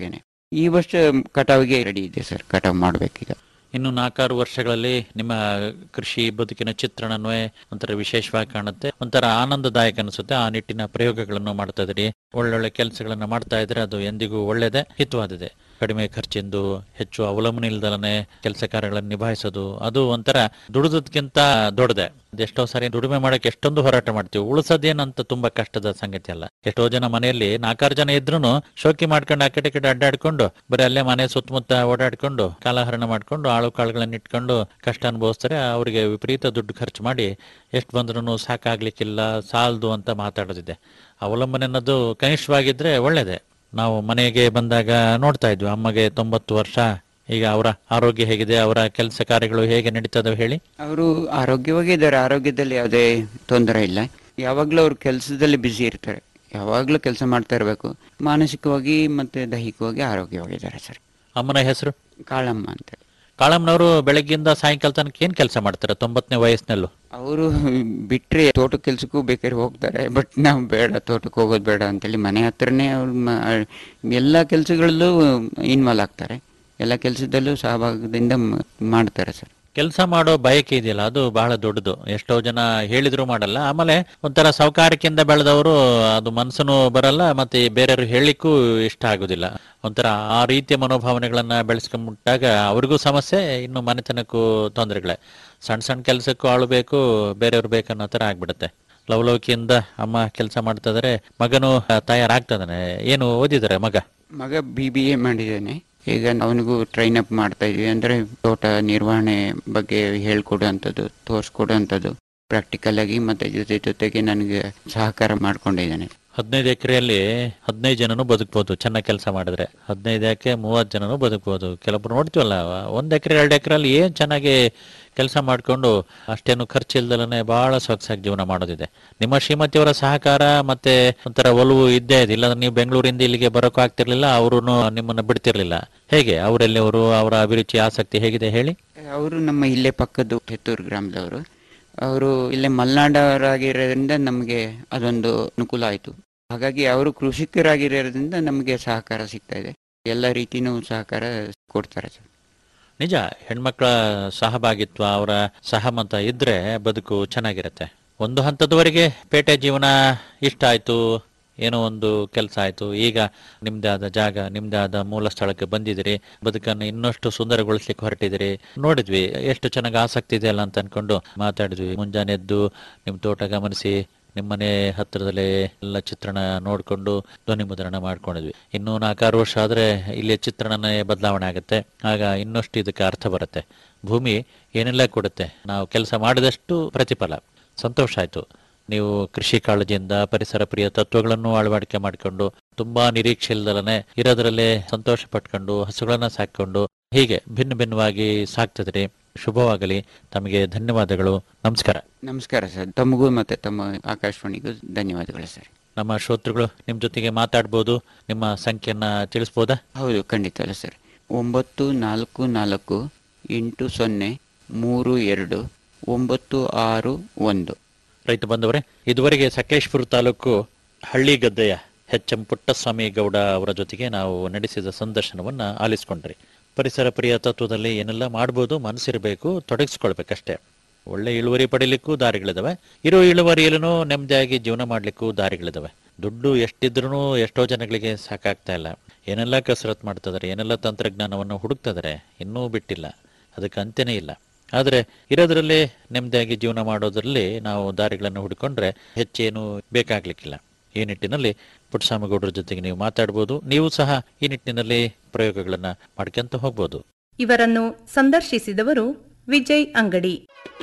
Speaker 7: ಈ ವರ್ಷ ಕಟಾವಿಗೆ ರೆಡಿ ಇದೆ ಸರ್ ಕಟಾವ್ ಮಾಡ್ಬೇಕೀಗ
Speaker 6: ಇನ್ನು ನಾಲ್ಕಾರು ವರ್ಷಗಳಲ್ಲಿ ನಿಮ್ಮ ಕೃಷಿ ಬದುಕಿನ ಚಿತ್ರಣವೇ ಒಂಥರ ವಿಶೇಷವಾಗಿ ಕಾಣುತ್ತೆ ಒಂಥರ ಆನಂದದಾಯಕ ಅನಿಸುತ್ತೆ ಆ ನಿಟ್ಟಿನ ಪ್ರಯೋಗಗಳನ್ನು ಮಾಡ್ತಾ ಇದ್ರಿ ಒಳ್ಳೊಳ್ಳೆ ಕೆಲಸಗಳನ್ನ ಮಾಡ್ತಾ ಇದ್ರೆ ಅದು ಎಂದಿಗೂ ಒಳ್ಳೇದೇ ಹಿತವಾದಿದೆ ಕಡಿಮೆ ಖರ್ಚಿಂದು ಹೆಚ್ಚು ಅವಲಂಬನೆ ಇಲ್ದಲನೆ ಕೆಲಸ ಕಾರ್ಯಗಳನ್ನು ನಿಭಾಯಿಸೋದು ಅದು ಒಂಥರ ದುಡಿದಕ್ಕಿಂತ ದೊಡ್ಡದೆ ಎಷ್ಟೋ ಸಾರಿ ದುಡಿಮೆ ಮಾಡಕ್ಕೆ ಎಷ್ಟೊಂದು ಹೋರಾಟ ಮಾಡ್ತೀವಿ ಉಳಿಸೋದೇನಂತ ತುಂಬಾ ಕಷ್ಟದ ಸಂಗತಿ ಅಲ್ಲ ಎಷ್ಟೋ ಜನ ಮನೆಯಲ್ಲಿ ನಾಲ್ಕಾರು ಜನ ಇದ್ರೂನು ಶೋಕಿ ಮಾಡ್ಕೊಂಡು ಆ ಕಡೆ ಈ ಕಡೆ ಅಡ್ಡಾಡ್ಕೊಂಡು ಬರೀ ಅಲ್ಲೇ ಮನೆ ಸುತ್ತಮುತ್ತ ಓಡಾಡ್ಕೊಂಡು ಕಾಲಹರಣ ಮಾಡ್ಕೊಂಡು ಆಳು ಕಾಳುಗಳನ್ನ ಇಟ್ಕೊಂಡು ಕಷ್ಟ ಅನುಭವಿಸ್ತಾರೆ ಅವರಿಗೆ ವಿಪರೀತ ದುಡ್ಡು ಖರ್ಚು ಮಾಡಿ ಎಷ್ಟು ಬಂದ್ರೂ ಸಾಕಾಗ್ಲಿಕ್ಕಿಲ್ಲ ಸಾಲದು ಅಂತ ಮಾತಾಡೋದಿದೆ ಅವಲಂಬನೆ ಅನ್ನೋದು ಕನಿಷ್ಠವಾಗಿದ್ರೆ ಒಳ್ಳೇದೆ ನಾವು ಮನೆಗೆ ಬಂದಾಗ ನೋಡ್ತಾ ಇದ್ವಿ ಅಮ್ಮಗೆ ತೊಂಬತ್ತು ವರ್ಷ ಈಗ ಅವರ ಆರೋಗ್ಯ ಹೇಗಿದೆ ಅವರ ಕೆಲಸ ಕಾರ್ಯಗಳು ಹೇಗೆ ನಡೀತದವೆ ಹೇಳಿ
Speaker 7: ಅವರು ಆರೋಗ್ಯವಾಗಿ ಇದ್ದಾರೆ ಆರೋಗ್ಯದಲ್ಲಿ ಯಾವುದೇ ತೊಂದರೆ ಇಲ್ಲ ಯಾವಾಗಲೂ ಅವ್ರು ಕೆಲಸದಲ್ಲಿ ಬ್ಯುಸಿ ಇರ್ತಾರೆ ಯಾವಾಗಲೂ ಕೆಲಸ ಮಾಡ್ತಾ ಇರಬೇಕು ಮಾನಸಿಕವಾಗಿ ಮತ್ತೆ ದೈಹಿಕವಾಗಿ ಆರೋಗ್ಯವಾಗಿದ್ದಾರೆ ಸರ್
Speaker 6: ಅಮ್ಮನ ಹೆಸರು
Speaker 7: ಕಾಳಮ್ಮ ಅಂತ
Speaker 6: ಕಾಳಮ್ಮನವರು ಬೆಳಗ್ಗಿಂದ ಸಾಯಂಕಾಲ ತನಕ ಏನ್ ಕೆಲಸ ಮಾಡ್ತಾರೆ ತೊಂಬತ್ತನೇ ವಯಸ್ಸಿನಲ್ಲೂ
Speaker 7: ಅವರು ಬಿಟ್ರೆ ತೋಟ ಕೆಲ್ಸಕ್ಕೂ ಬೇಕಾದ್ರೆ ಹೋಗ್ತಾರೆ ಬಟ್ ನಾವು ಬೇಡ ತೋಟಕ್ಕೆ ಹೋಗೋದು ಬೇಡ ಅಂತೇಳಿ ಮನೆ ಹತ್ರನೇ ಅವ್ರು ಮ- ಎಲ್ಲ ಕೆಲಸಗಳಲ್ಲೂ ಇನ್ವಾಲ್ವ್ ಆಗ್ತಾರೆ ಎಲ್ಲ ಕೆಲಸದಲ್ಲೂ ಸಹಭಾಗದಿಂದ ಮ- ಮಾಡ್ತಾರೆ ಸರ್
Speaker 6: ಕೆಲಸ ಮಾಡೋ ಬಯಕೆ ಇದೆಯಲ್ಲ ಅದು ಬಹಳ ದೊಡ್ಡದು ಎಷ್ಟೋ ಜನ ಹೇಳಿದ್ರು ಮಾಡಲ್ಲ ಆಮೇಲೆ ಒಂಥರ ಸೌಕಾರಿಕೆಯಿಂದ ಬೆಳೆದವರು ಅದು ಮನಸ್ಸನ್ನು ಬರಲ್ಲ ಮತ್ತೆ ಬೇರೆಯವ್ರು ಹೇಳಲಿಕ್ಕೂ ಇಷ್ಟ ಆಗುದಿಲ್ಲ ಒಂಥರ ಆ ರೀತಿಯ ಮನೋಭಾವನೆಗಳನ್ನ ಬೆಳೆಸ್ಕೊಂಡ್ಬಿಟ್ಟಾಗ ಅವ್ರಿಗೂ ಸಮಸ್ಯೆ ಇನ್ನು ಮನೆತನಕ್ಕೂ ತೊಂದರೆಗಳೇ ಸಣ್ಣ ಸಣ್ಣ ಕೆಲಸಕ್ಕೂ ಆಳು ಬೇಕು ಬೇರೆಯವ್ರು ಬೇಕನ್ನೋ ಥರ ಆಗ್ಬಿಡುತ್ತೆ ಲವಲವಿಕೆಯಿಂದ ಅಮ್ಮ ಕೆಲಸ ಮಾಡ್ತಾ ಇದಾರೆ ಮಗನು ಆ, ತಯಾರಾಗ್ತದಾನೆ ಏನು ಓದಿದ್ದಾರೆ ಮಗ
Speaker 7: ಮಗ ಬಿ ಬಿ ಎ ಮಾಡಿದ್ದಾನೆ ಈಗ ಅವನಿಗೂ ಟ್ರೈನ್ ಅಪ್ ಮಾಡ್ತಾ ಇದೀವಿ ಅಂದ್ರೆ ತೋಟ ನಿರ್ವಹಣೆ ಬಗ್ಗೆ ಹೇಳ್ಕೊಡುವಂಥದ್ದು ತೋರಿಸ್ಕೊಡುವಂಥದ್ದು ಪ್ರಾಕ್ಟಿಕಲ್ ಆಗಿ ಮತ್ತೆ ಜೊತೆ ಜೊತೆಗೆ ನನಗೆ ಸಹಕಾರ ಮಾಡ್ಕೊಂಡಿದ್ದಾನೆ
Speaker 6: ಹದಿನೈದು ಎಕರೆಯಲ್ಲಿ ಹದಿನೈದು ಜನನು ಬದುಕ್ಬೋದು ಚೆನ್ನಾಗಿ ಕೆಲಸ ಮಾಡಿದ್ರೆ ಹದಿನೈದು ಎಕರೆ ಮೂವತ್ತು ಜನನು ಬದುಕ್ಬೋದು ಕೆಲವೊಬ್ರು ನೋಡ್ತೀವಲ್ಲ ಒಂದ್ ಎಕರೆ ಎರಡು ಎಕರೆಯಲ್ಲಿ ಏನ್ ಚೆನ್ನಾಗಿ ಕೆಲಸ ಮಾಡ್ಕೊಂಡು ಅಷ್ಟೇನು ಖರ್ಚು ಇಲ್ದಲೇ ಬಹಳ ಸೊಗಸಾಗಿ ಜೀವನ ಮಾಡೋದಿದೆ ನಿಮ್ಮ ಶ್ರೀಮತಿಯವರ ಸಹಕಾರ ಮತ್ತೆ ಒಂಥರ ಒಲವು ಇದ್ದೇ ಇದೆ ಇಲ್ಲಾಂದ್ರೆ ನೀವು ಬೆಂಗಳೂರಿಂದ ಇಲ್ಲಿಗೆ ಬರೋಕ್ಕೂ ಆಗ್ತಿರ್ಲಿಲ್ಲ ಅವರು ನಿಮ್ಮನ್ನ ಬಿಡ್ತಿರ್ಲಿಲ್ಲ ಹೇಗೆ ಅವರೆಲ್ಲಿ ಅವರು ಅವರ ಅಭಿರುಚಿ ಆಸಕ್ತಿ ಹೇಗಿದೆ ಹೇಳಿ
Speaker 7: ಅವರು ನಮ್ಮ ಇಲ್ಲೇ ಪಕ್ಕದ್ದು ಹೆತ್ತೂರು ಗ್ರಾಮದವರು ಅವರು ಇಲ್ಲೇ ಮಲೆನಾಡವರಾಗಿರೋದ್ರಿಂದ ನಮಗೆ ಅದೊಂದು ಅನುಕೂಲ ಆಯಿತು ಹಾಗಾಗಿ ಅವರು ಕೃಷಿಕರಾಗಿರೋದ್ರಿಂದ ನಮಗೆ ಸಹಕಾರ ಸಿಗ್ತಾ ಇದೆ ಎಲ್ಲ ರೀತಿನೂ ಸಹಕಾರ ಕೊಡ್ತಾರೆ ಸರ್
Speaker 6: ನಿಜ ಹೆಣ್ಮಕ್ಳ ಸಹಭಾಗಿತ್ವ ಅವರ ಸಹಮತ ಇದ್ರೆ ಬದುಕು ಚೆನ್ನಾಗಿರುತ್ತೆ ಒಂದು ಹಂತದವರೆಗೆ ಪೇಟೆ ಜೀವನ ಇಷ್ಟ ಆಯ್ತು ಏನೋ ಒಂದು ಕೆಲಸ ಆಯ್ತು ಈಗ ನಿಮ್ದೇ ಆದ ಜಾಗ ನಿಮ್ದೇ ಆದ ಮೂಲ ಸ್ಥಳಕ್ಕೆ ಬಂದಿದ್ದೀರಿ ಬದುಕನ್ನು ಇನ್ನಷ್ಟು ಸುಂದರಗೊಳಿಸ್ಲಿಕ್ಕೆ ಹೊರಟಿದ್ದೀರಿ ನೋಡಿದ್ವಿ ಎಷ್ಟು ಚೆನ್ನಾಗಿ ಆಸಕ್ತಿ ಇದೆ ಅಲ್ಲ ಅಂತ ಅನ್ಕೊಂಡು ಮಾತಾಡಿದ್ವಿ ಮುಂಜಾನೆ ಎದ್ದು ನಿಮ್ ತೋಟ ಗಮನಿಸಿ ನಿಮ್ಮನೆ ಹತ್ತಿರದಲ್ಲೇ ಎಲ್ಲ ಚಿತ್ರಣ ನೋಡ್ಕೊಂಡು ಧ್ವನಿ ಮುದ್ರಣ ಮಾಡ್ಕೊಂಡಿದ್ವಿ ಇನ್ನು ನಾಲ್ಕಾರು ವರ್ಷ ಆದ್ರೆ ಇಲ್ಲಿ ಚಿತ್ರಣನೇ ಬದಲಾವಣೆ ಆಗುತ್ತೆ ಆಗ ಇನ್ನಷ್ಟು ಇದಕ್ಕೆ ಅರ್ಥ ಬರುತ್ತೆ ಭೂಮಿ ಏನೆಲ್ಲ ಕೊಡುತ್ತೆ ನಾವು ಕೆಲಸ ಮಾಡಿದಷ್ಟು ಪ್ರತಿಫಲ ಸಂತೋಷ ಆಯ್ತು ನೀವು ಕೃಷಿ ಕಾಳಜಿಯಿಂದ ಪರಿಸರ ಪ್ರಿಯ ತತ್ವಗಳನ್ನು ಅಳವಡಿಕೆ ಮಾಡಿಕೊಂಡು ತುಂಬಾ ನಿರೀಕ್ಷೆ ಇಲ್ದಲನೆ ಇರೋದ್ರಲ್ಲೇ ಸಂತೋಷ ಪಟ್ಕೊಂಡು ಹಸುಗಳನ್ನ ಸಾಕೊಂಡು ಹೀಗೆ ಭಿನ್ನ ಭಿನ್ನವಾಗಿ ಸಾಕ್ತಿದ್ರಿ ಶುಭವಾಗಲಿ ತಮಗೆ ಧನ್ಯವಾದಗಳು ನಮಸ್ಕಾರ
Speaker 7: ನಮಸ್ಕಾರ ಸರ್ ತಮಗೂ ಮತ್ತೆ ತಮ್ಮ ಆಕಾಶವಾಣಿಗೂ ಧನ್ಯವಾದಗಳು ಸರ್
Speaker 6: ನಮ್ಮ ಶ್ರೋತೃಗಳು ನಿಮ್ ಜೊತೆಗೆ ಮಾತಾಡ್ಬೋದು ನಿಮ್ಮ ಸಂಖ್ಯೆಯನ್ನ ತಿಳಿಸ್ಬೋದಾ
Speaker 7: ಹೌದು ಖಂಡಿತ ಅಲ್ಲ ಸರ್ ಒಂಬತ್ತು ನಾಲ್ಕು ನಾಲ್ಕು ಎಂಟು ಸೊನ್ನೆ ಮೂರು ಎರಡು ಒಂಬತ್ತು ಆರು ಒಂದು
Speaker 6: ರೈತ ಬಂದವರೇ ಇದುವರೆಗೆ ಸಕಲೇಶ್ಪುರ ತಾಲೂಕು ಹಳ್ಳಿ ಗದ್ದೆಯ ಎಚ್ ಎಂ ಪುಟ್ಟಸ್ವಾಮಿ ಗೌಡ ಅವರ ಜೊತೆಗೆ ನಾವು ನಡೆಸಿದ ಸಂದರ್ಶನವನ್ನ ಆಲಿಸ್ಕೊಂಡ್ರಿ ಪರಿಸರ ಪ್ರಿಯ ತತ್ವದಲ್ಲಿ ಏನೆಲ್ಲ ಮಾಡ್ಬೋದು ಮನಸ್ಸಿರಬೇಕು ತೊಡಗಿಸ್ಕೊಳ್ಬೇಕಷ್ಟೇ ಒಳ್ಳೆ ಇಳುವರಿ ಪಡಿಲಿಕ್ಕೂ ದಾರಿಗಳಿದಾವೆ ಇರೋ ಇಳುವರಿಯಲ್ಲೂ ನೆಮ್ಮದಿಯಾಗಿ ಜೀವನ ಮಾಡ್ಲಿಕ್ಕೂ ದಾರಿಗಳಿದಾವೆ ದುಡ್ಡು ಎಷ್ಟಿದ್ರೂ ಎಷ್ಟೋ ಜನಗಳಿಗೆ ಸಾಕಾಗ್ತಾ ಇಲ್ಲ ಏನೆಲ್ಲ ಕಸರತ್ ಮಾಡ್ತಿದಾರೆ ಏನೆಲ್ಲ ತಂತ್ರಜ್ಞಾನವನ್ನು ಹುಡುಕ್ತಿದಾರೆ ಇನ್ನೂ ಬಿಟ್ಟಿಲ್ಲ ಅದಕ್ಕೆ ಅಂತ್ಯನೇ ಇಲ್ಲ ಆದರೆ ಇರೋದ್ರಲ್ಲೇ ನೆಮ್ಮದಿಯಾಗಿ ಜೀವನ ಮಾಡೋದ್ರಲ್ಲಿ ನಾವು ದಾರಿಗಳನ್ನು ಹುಡುಕೊಂಡ್ರೆ ಹೆಚ್ಚೇನು ಬೇಕಾಗ್ಲಿಕ್ಕಿಲ್ಲ ಈ ನಿಟ್ಟಿನಲ್ಲಿ ಪುಟ್ಟಸ್ವಾಮಿಗೌಡರ ಜೊತೆಗೆ ನೀವು ಮಾತಾಡ್ಬೋದು ನೀವು ಸಹ ಈ ನಿಟ್ಟಿನಲ್ಲಿ ಪ್ರಯೋಗಗಳನ್ನ ಮಾಡ್ಕೊಂತ ಹೋಗ್ಬೋದು
Speaker 8: ಇವರನ್ನು ಸಂದರ್ಶಿಸಿದವರು ವಿಜಯ್ ಅಂಗಡಿ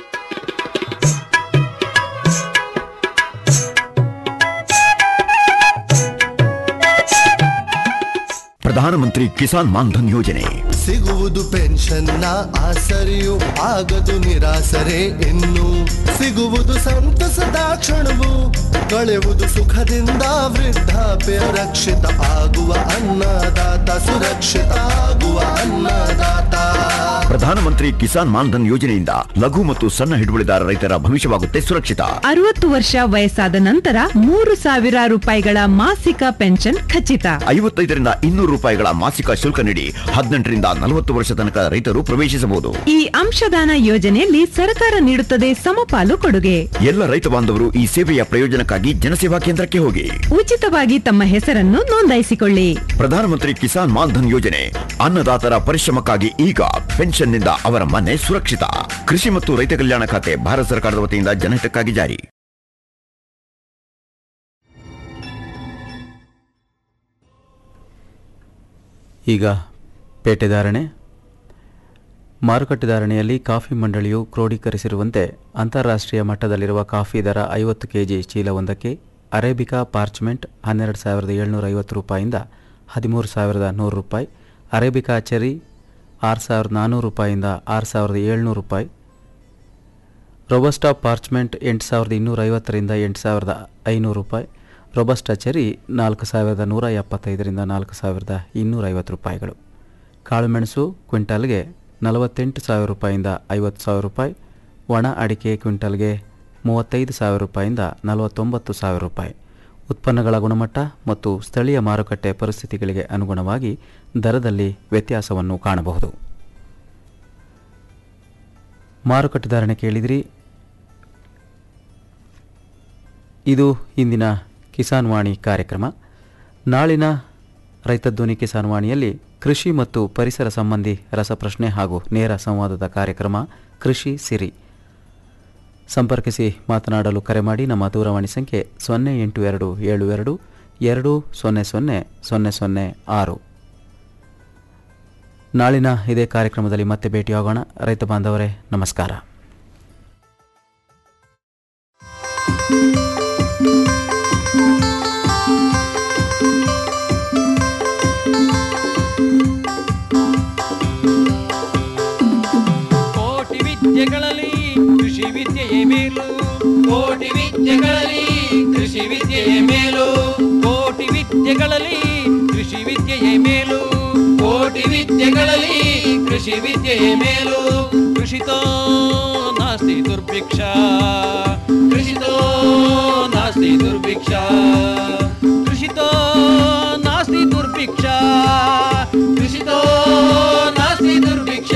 Speaker 9: ಪ್ರಧಾನಮಂತ್ರಿ ಕಿಸಾನ್ ಮಾನ್ಧನ್ ಯೋಜನೆ
Speaker 10: ಸಿಗುವುದು ಪೆನ್ಷನ್ನ ಆಸರೆಯು ಆಗದು ನಿರಾಸರೆ ಇನ್ನು ಸಿಗುವುದು ಸಂತಸದ ಕ್ಷಣವು ಕಳೆಯುವುದು ಸುಖದಿಂದ ವೃದ್ಧಾಪ್ಯ ರಕ್ಷಿತ ಆಗುವ ಅನ್ನದಾತ ಸುರಕ್ಷಿತ ಆಗುವ ಅನ್ನದಾತ
Speaker 9: ಪ್ರಧಾನಮಂತ್ರಿ ಕಿಸಾನ್ ಮಾನ್ಧನ್ ಯೋಜನೆಯಿಂದ ಲಘು ಮತ್ತು ಸಣ್ಣ ಹಿಡುವಳಿದಾರ ರೈತರ ಭವಿಷ್ಯವಾಗುತ್ತೆ ಸುರಕ್ಷಿತ
Speaker 11: ಅರವತ್ತು ವರ್ಷ ವಯಸ್ಸಾದ ನಂತರ ಮೂರು ಸಾವಿರ ರೂಪಾಯಿಗಳ ಮಾಸಿಕ ಪೆನ್ಷನ್ ಖಚಿತ
Speaker 9: ಐವತ್ತೈದರಿಂದ ಇನ್ನೂರು ರೂಪಾಯಿಗಳ ಮಾಸಿಕ ಶುಲ್ಕ ನೀಡಿ ಹದಿನೆಂಟರಿಂದ ನಲವತ್ತು ವರ್ಷ ತನಕ ರೈತರು ಪ್ರವೇಶಿಸಬಹುದು
Speaker 11: ಈ ಅಂಶದಾನ ಯೋಜನೆಯಲ್ಲಿ ಸರ್ಕಾರ ನೀಡುತ್ತದೆ ಸಮಪಾಲು ಕೊಡುಗೆ
Speaker 9: ಎಲ್ಲ ರೈತ ಬಾಂಧವರು ಈ ಸೇವೆಯ ಪ್ರಯೋಜನಕ್ಕಾಗಿ ಜನಸೇವಾ ಕೇಂದ್ರಕ್ಕೆ ಹೋಗಿ
Speaker 11: ಉಚಿತವಾಗಿ ತಮ್ಮ ಹೆಸರನ್ನು ನೋಂದಾಯಿಸಿಕೊಳ್ಳಿ
Speaker 9: ಪ್ರಧಾನಮಂತ್ರಿ ಕಿಸಾನ್ ಮಾನ್ಧನ್ ಯೋಜನೆ ಅನ್ನದಾತರ ಪರಿಶ್ರಮಕ್ಕಾಗಿ ಈಗ ಪೆನ್ಷನ್ನಿಂದ ಅವರ ಮನೆ ಸುರಕ್ಷಿತ ಕೃಷಿ ಮತ್ತು ರೈತ ಕಲ್ಯಾಣ ಖಾತೆ ಭಾರತ ಸರ್ಕಾರದ ವತಿಯಿಂದ ಜನಹಿತಕ್ಕಾಗಿ ಜಾರಿ
Speaker 5: ಈಗ ಪೇಟೆದಾರಣೆ ಮಾರುಕಟ್ಟೆ ಧಾರಣೆಯಲ್ಲಿ ಕಾಫಿ ಮಂಡಳಿಯು ಕ್ರೋಢೀಕರಿಸಿರುವಂತೆ ಅಂತಾರಾಷ್ಟ್ರೀಯ ಮಟ್ಟದಲ್ಲಿರುವ ಕಾಫಿ ದರ ಐವತ್ತು ಕೆಜಿ ಚೀಲವೊಂದಕ್ಕೆ ಅರೇಬಿಕಾ ಪಾರ್ಚ್ಮೆಂಟ್ ಹನ್ನೆರಡು ಸಾವಿರದ ಏಳ್ನೂರ ಐವತ್ತು ರೂಪಾಯಿಂದ ಹದಿಮೂರು ಸಾವಿರದ ನೂರು ರೂಪಾಯಿ ಅರೇಬಿಕಾ ಚೆರಿ ಆರು ಸಾವಿರದ ನಾನ್ನೂರು ರೂಪಾಯಿಂದ ಆರು ಸಾವಿರದ ಏಳ್ನೂರು ರೂಪಾಯಿ ರೊಬಸ್ಟಾ ಪಾರ್ಚ್ಮೆಂಟ್ ಎಂಟು ಸಾವಿರದ ಇನ್ನೂರ ಐವತ್ತರಿಂದ ಎಂಟು ಸಾವಿರದ ಐನೂರು ರೂಪಾಯಿ ರೊಬಸ್ಟಾ ಚೆರಿ ನಾಲ್ಕು ಸಾವಿರದ ನೂರ ಎಪ್ಪತ್ತೈದರಿಂದ ನಾಲ್ಕು ಸಾವಿರದ ಇನ್ನೂರ ಐವತ್ತು ರೂಪಾಯಿಗಳು ಕಾಳುಮೆಣಸು ಕ್ವಿಂಟಲ್ಗೆ ನಲವತ್ತೆಂಟು ಸಾವಿರ ರೂಪಾಯಿಂದ ಐವತ್ತು ಸಾವಿರ ರೂಪಾಯಿ ಒಣ ಅಡಿಕೆ ಕ್ವಿಂಟಲ್ಗೆ ಮೂವತ್ತೈದು ಸಾವಿರ ರೂಪಾಯಿಂದ ನಲವತ್ತೊಂಬತ್ತು ಸಾವಿರ ರೂಪಾಯಿ ಉತ್ಪನ್ನಗಳ ಗುಣಮಟ್ಟ ಮತ್ತು ಸ್ಥಳೀಯ ಮಾರುಕಟ್ಟೆ ಪರಿಸ್ಥಿತಿಗಳಿಗೆ ಅನುಗುಣವಾಗಿ ದರದಲ್ಲಿ ವ್ಯತ್ಯಾಸವನ್ನು ಕಾಣಬಹುದು ಮಾರುಕಟ್ಟೆ ಧಾರಣೆ ಕೇಳಿದ್ರಿ ಇದು ಇಂದಿನ ಕಿಸಾನ್ ವಾಣಿ ಕಾರ್ಯಕ್ರಮ ನಾಳಿನ ರೈತ ಧ್ವನಿ ಕಿಸಾನ್ ವಾಣಿಯಲ್ಲಿ ಕೃಷಿ ಮತ್ತು ಪರಿಸರ ಸಂಬಂಧಿ ರಸಪ್ರಶ್ನೆ ಹಾಗೂ ನೇರ ಸಂವಾದದ ಕಾರ್ಯಕ್ರಮ ಕೃಷಿ ಸಿರಿ ಸಂಪರ್ಕಿಸಿ ಮಾತನಾಡಲು ಕರೆ ಮಾಡಿ ನಮ್ಮ ದೂರವಾಣಿ ಸಂಖ್ಯೆ ಸೊನ್ನೆ ಎಂಟು ಎರಡು ಏಳು ಎರಡು ಎರಡು ಸೊನ್ನೆ ಸೊನ್ನೆ ಸೊನ್ನೆ ಸೊನ್ನೆ ಆರು ನಾಳಿನ ಇದೇ ಕಾರ್ಯಕ್ರಮದಲ್ಲಿ ಮತ್ತೆ ಭೇಟಿಯಾಗೋಣ ರೈತ ಬಾಂಧವರೇ ನಮಸ್ಕಾರ
Speaker 4: ಕೋಟಿ ವಿದ್ಯೆಗಳಲ್ಲಿ ಕೃಷಿ ವಿದ್ಯೆಯೇ ಮೇಲು ಕೋಟಿ ವಿದ್ಯೆಗಳಲ್ಲಿ ಕೃಷಿ ವಿದ್ಯೆಯೇ ಮೇಲು ಕೋಟಿ ವಿದ್ಯೆಗಳಲ್ಲಿ ಕೃಷಿ ವಿದ್ಯೆಯೇ ಮೇಲು ಕೋಟಿ ವಿದ್ಯೆಗಳಲ್ಲಿ ಕೃಷಿ ವಿದ್ಯೆಯೇ ಮೇಲು ಕೃಷಿತೋ ನಾಸ್ತಿ ದುರ್ಭಿಕ್ಷ ಕೃಷಿತೋ ನಾಸ್ತಿ ದುರ್ಭಿಕ್ಷ ಕೃಷಿತೋ ನಾಸ್ತಿ ದುರ್ಭಿಕ್ಷ ಕೃಷಿತೋ ನಾಸ್ತಿ ದುರ್ಭಿಕ್ಷ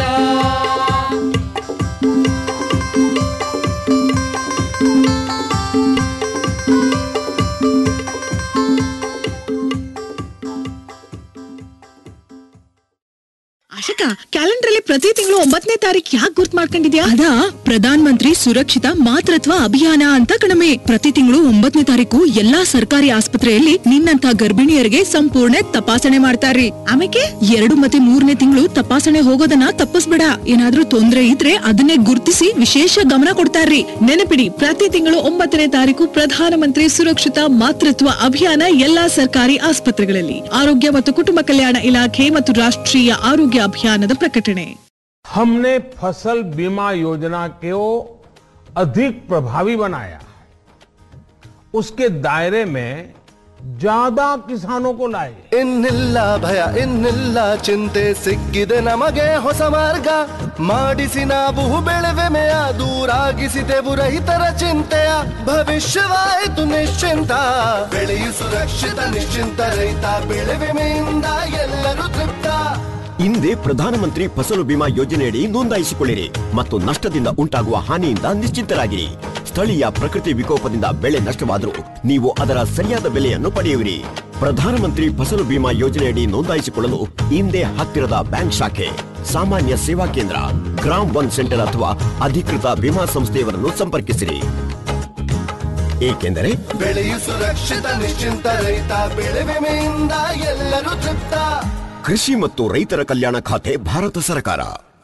Speaker 12: ಆಶಕ ಕ್ಯಾಲೆಂಡರ್ ಅಲ್ಲಿ ಪ್ರತಿ ತಿಂಗಳು ಒಂಬತ್ತನೇ ತಾರೀಕು ಯಾಕೆ ಗುರ್ತ್ ಮಾಡ್ಕೊಂಡಿದ್ಯಾ ಅದಾ ಪ್ರಧಾನ ಮಂತ್ರಿ ಸುರಕ್ಷಿತ ಮಾತೃತ್ವ ಅಭಿಯಾನ ಅಂತ ಕಣಮೆ ಪ್ರತಿ ತಿಂಗಳು ಒಂಬತ್ತನೇ ತಾರೀಕು ಎಲ್ಲಾ ಸರ್ಕಾರಿ ಆಸ್ಪತ್ರೆಯಲ್ಲಿ ನಿನ್ನಂತ ಗರ್ಭಿಣಿಯರಿಗೆ ಸಂಪೂರ್ಣ ತಪಾಸಣೆ ಮಾಡ್ತಾರ್ರಿ ಆಮೇಲೆ ಎರಡು ಮತ್ತೆ ಮೂರನೇ ತಿಂಗಳು ತಪಾಸಣೆ ಹೋಗೋದನ್ನ ತಪ್ಪಿಸ್ಬೇಡ ಏನಾದ್ರೂ ತೊಂದ್ರೆ ಇದ್ರೆ ಅದನ್ನೇ ಗುರ್ತಿಸಿ ವಿಶೇಷ ಗಮನ ಕೊಡ್ತಾರ್ರಿ ನೆನಪಿಡಿ ಪ್ರತಿ ತಿಂಗಳು ಒಂಬತ್ತನೇ ತಾರೀಕು ಪ್ರಧಾನ ಮಂತ್ರಿ ಸುರಕ್ಷಿತ ಮಾತೃತ್ವ ಅಭಿಯಾನ ಎಲ್ಲಾ ಸರ್ಕಾರಿ ಆಸ್ಪತ್ರೆಗಳಲ್ಲಿ ಆರೋಗ್ಯ ಮತ್ತು ಕುಟುಂಬ ಕಲ್ಯಾಣ ಇಲಾಖೆ ಮತ್ತು ರಾಷ್ಟ್ರೀಯ ಆರೋಗ್ಯ ಅಭಿಯಾನದ ಪ್ರಕಟಣೆ
Speaker 13: हमने फसल बीमा योजना को अधिक प्रभावी बनाया उसके दायरे में ज्यादा किसानों को लाए
Speaker 10: ಇನ್ನಿಲ್ಲ ಭಯ ಇನ್ನಿಲ್ಲ ಚಿಂತೆ ಸಿಕ್ಕಿದೆ ನಮಗೆ ಹೊಸ ಮಾರ್ಗ ಮಾಡಿಸಿ ನಾವು ಬೆಳೆವೆಮೆಯ ದೂರಾಗಿಸಿದೆವು ರೈತರ ಚಿಂತೆಯ ಭವಿಷ್ಯವಾಯಿತು ನಿಶ್ಚಿಂತ ಬೆಳೆಯು ಸುರಕ್ಷಿತ ನಿಶ್ಚಿಂತ ರೈತ ಬೆಳೆ ವಿಮೆಯಿಂದ ಎಲ್ಲರೂ ತೃಪ್ತ
Speaker 14: ಹಿಂದೆ ಪ್ರಧಾನಮಂತ್ರಿ ಫಸಲು ಬಿಮಾ ಯೋಜನೆಯಡಿ ನೋಂದಾಯಿಸಿಕೊಳ್ಳಿರಿ ಮತ್ತು ನಷ್ಟದಿಂದ ಉಂಟಾಗುವ ಹಾನಿಯಿಂದ ನಿಶ್ಚಿಂತರಾಗಿರಿ ಸ್ಥಳೀಯ ಪ್ರಕೃತಿ ವಿಕೋಪದಿಂದ ಬೆಳೆ ನಷ್ಟವಾದರೂ ನೀವು ಅದರ ಸರಿಯಾದ ಬೆಲೆಯನ್ನು ಪಡೆಯುವಿರಿ ಪ್ರಧಾನಮಂತ್ರಿ ಫಸಲು ಬಿಮಾ ಯೋಜನೆಯಡಿ ನೋಂದಾಯಿಸಿಕೊಳ್ಳಲು ಹಿಂದೆ ಹತ್ತಿರದ ಬ್ಯಾಂಕ್ ಶಾಖೆ ಸಾಮಾನ್ಯ ಸೇವಾ ಕೇಂದ್ರ ಗ್ರಾಮ್ ಒನ್ ಸೆಂಟರ್ ಅಥವಾ ಅಧಿಕೃತ ವಿಮಾ ಸಂಸ್ಥೆಯವರನ್ನು ಸಂಪರ್ಕಿಸಿರಿ ಏಕೆಂದರೆ
Speaker 10: ಬೆಳೆಯು ಸುರಕ್ಷಿತ ನಿಶ್ಚಿಂತ ರೈತ ಬೆಳೆ ವಿಮೆಯಿಂದ ಎಲ್ಲರೂ ತೃಪ್ತ
Speaker 14: ಕೃಷಿ ಮತ್ತು ರೈತರ ಕಲ್ಯಾಣ ಖಾತೆ ಭಾರತ ಸರ್ಕಾರ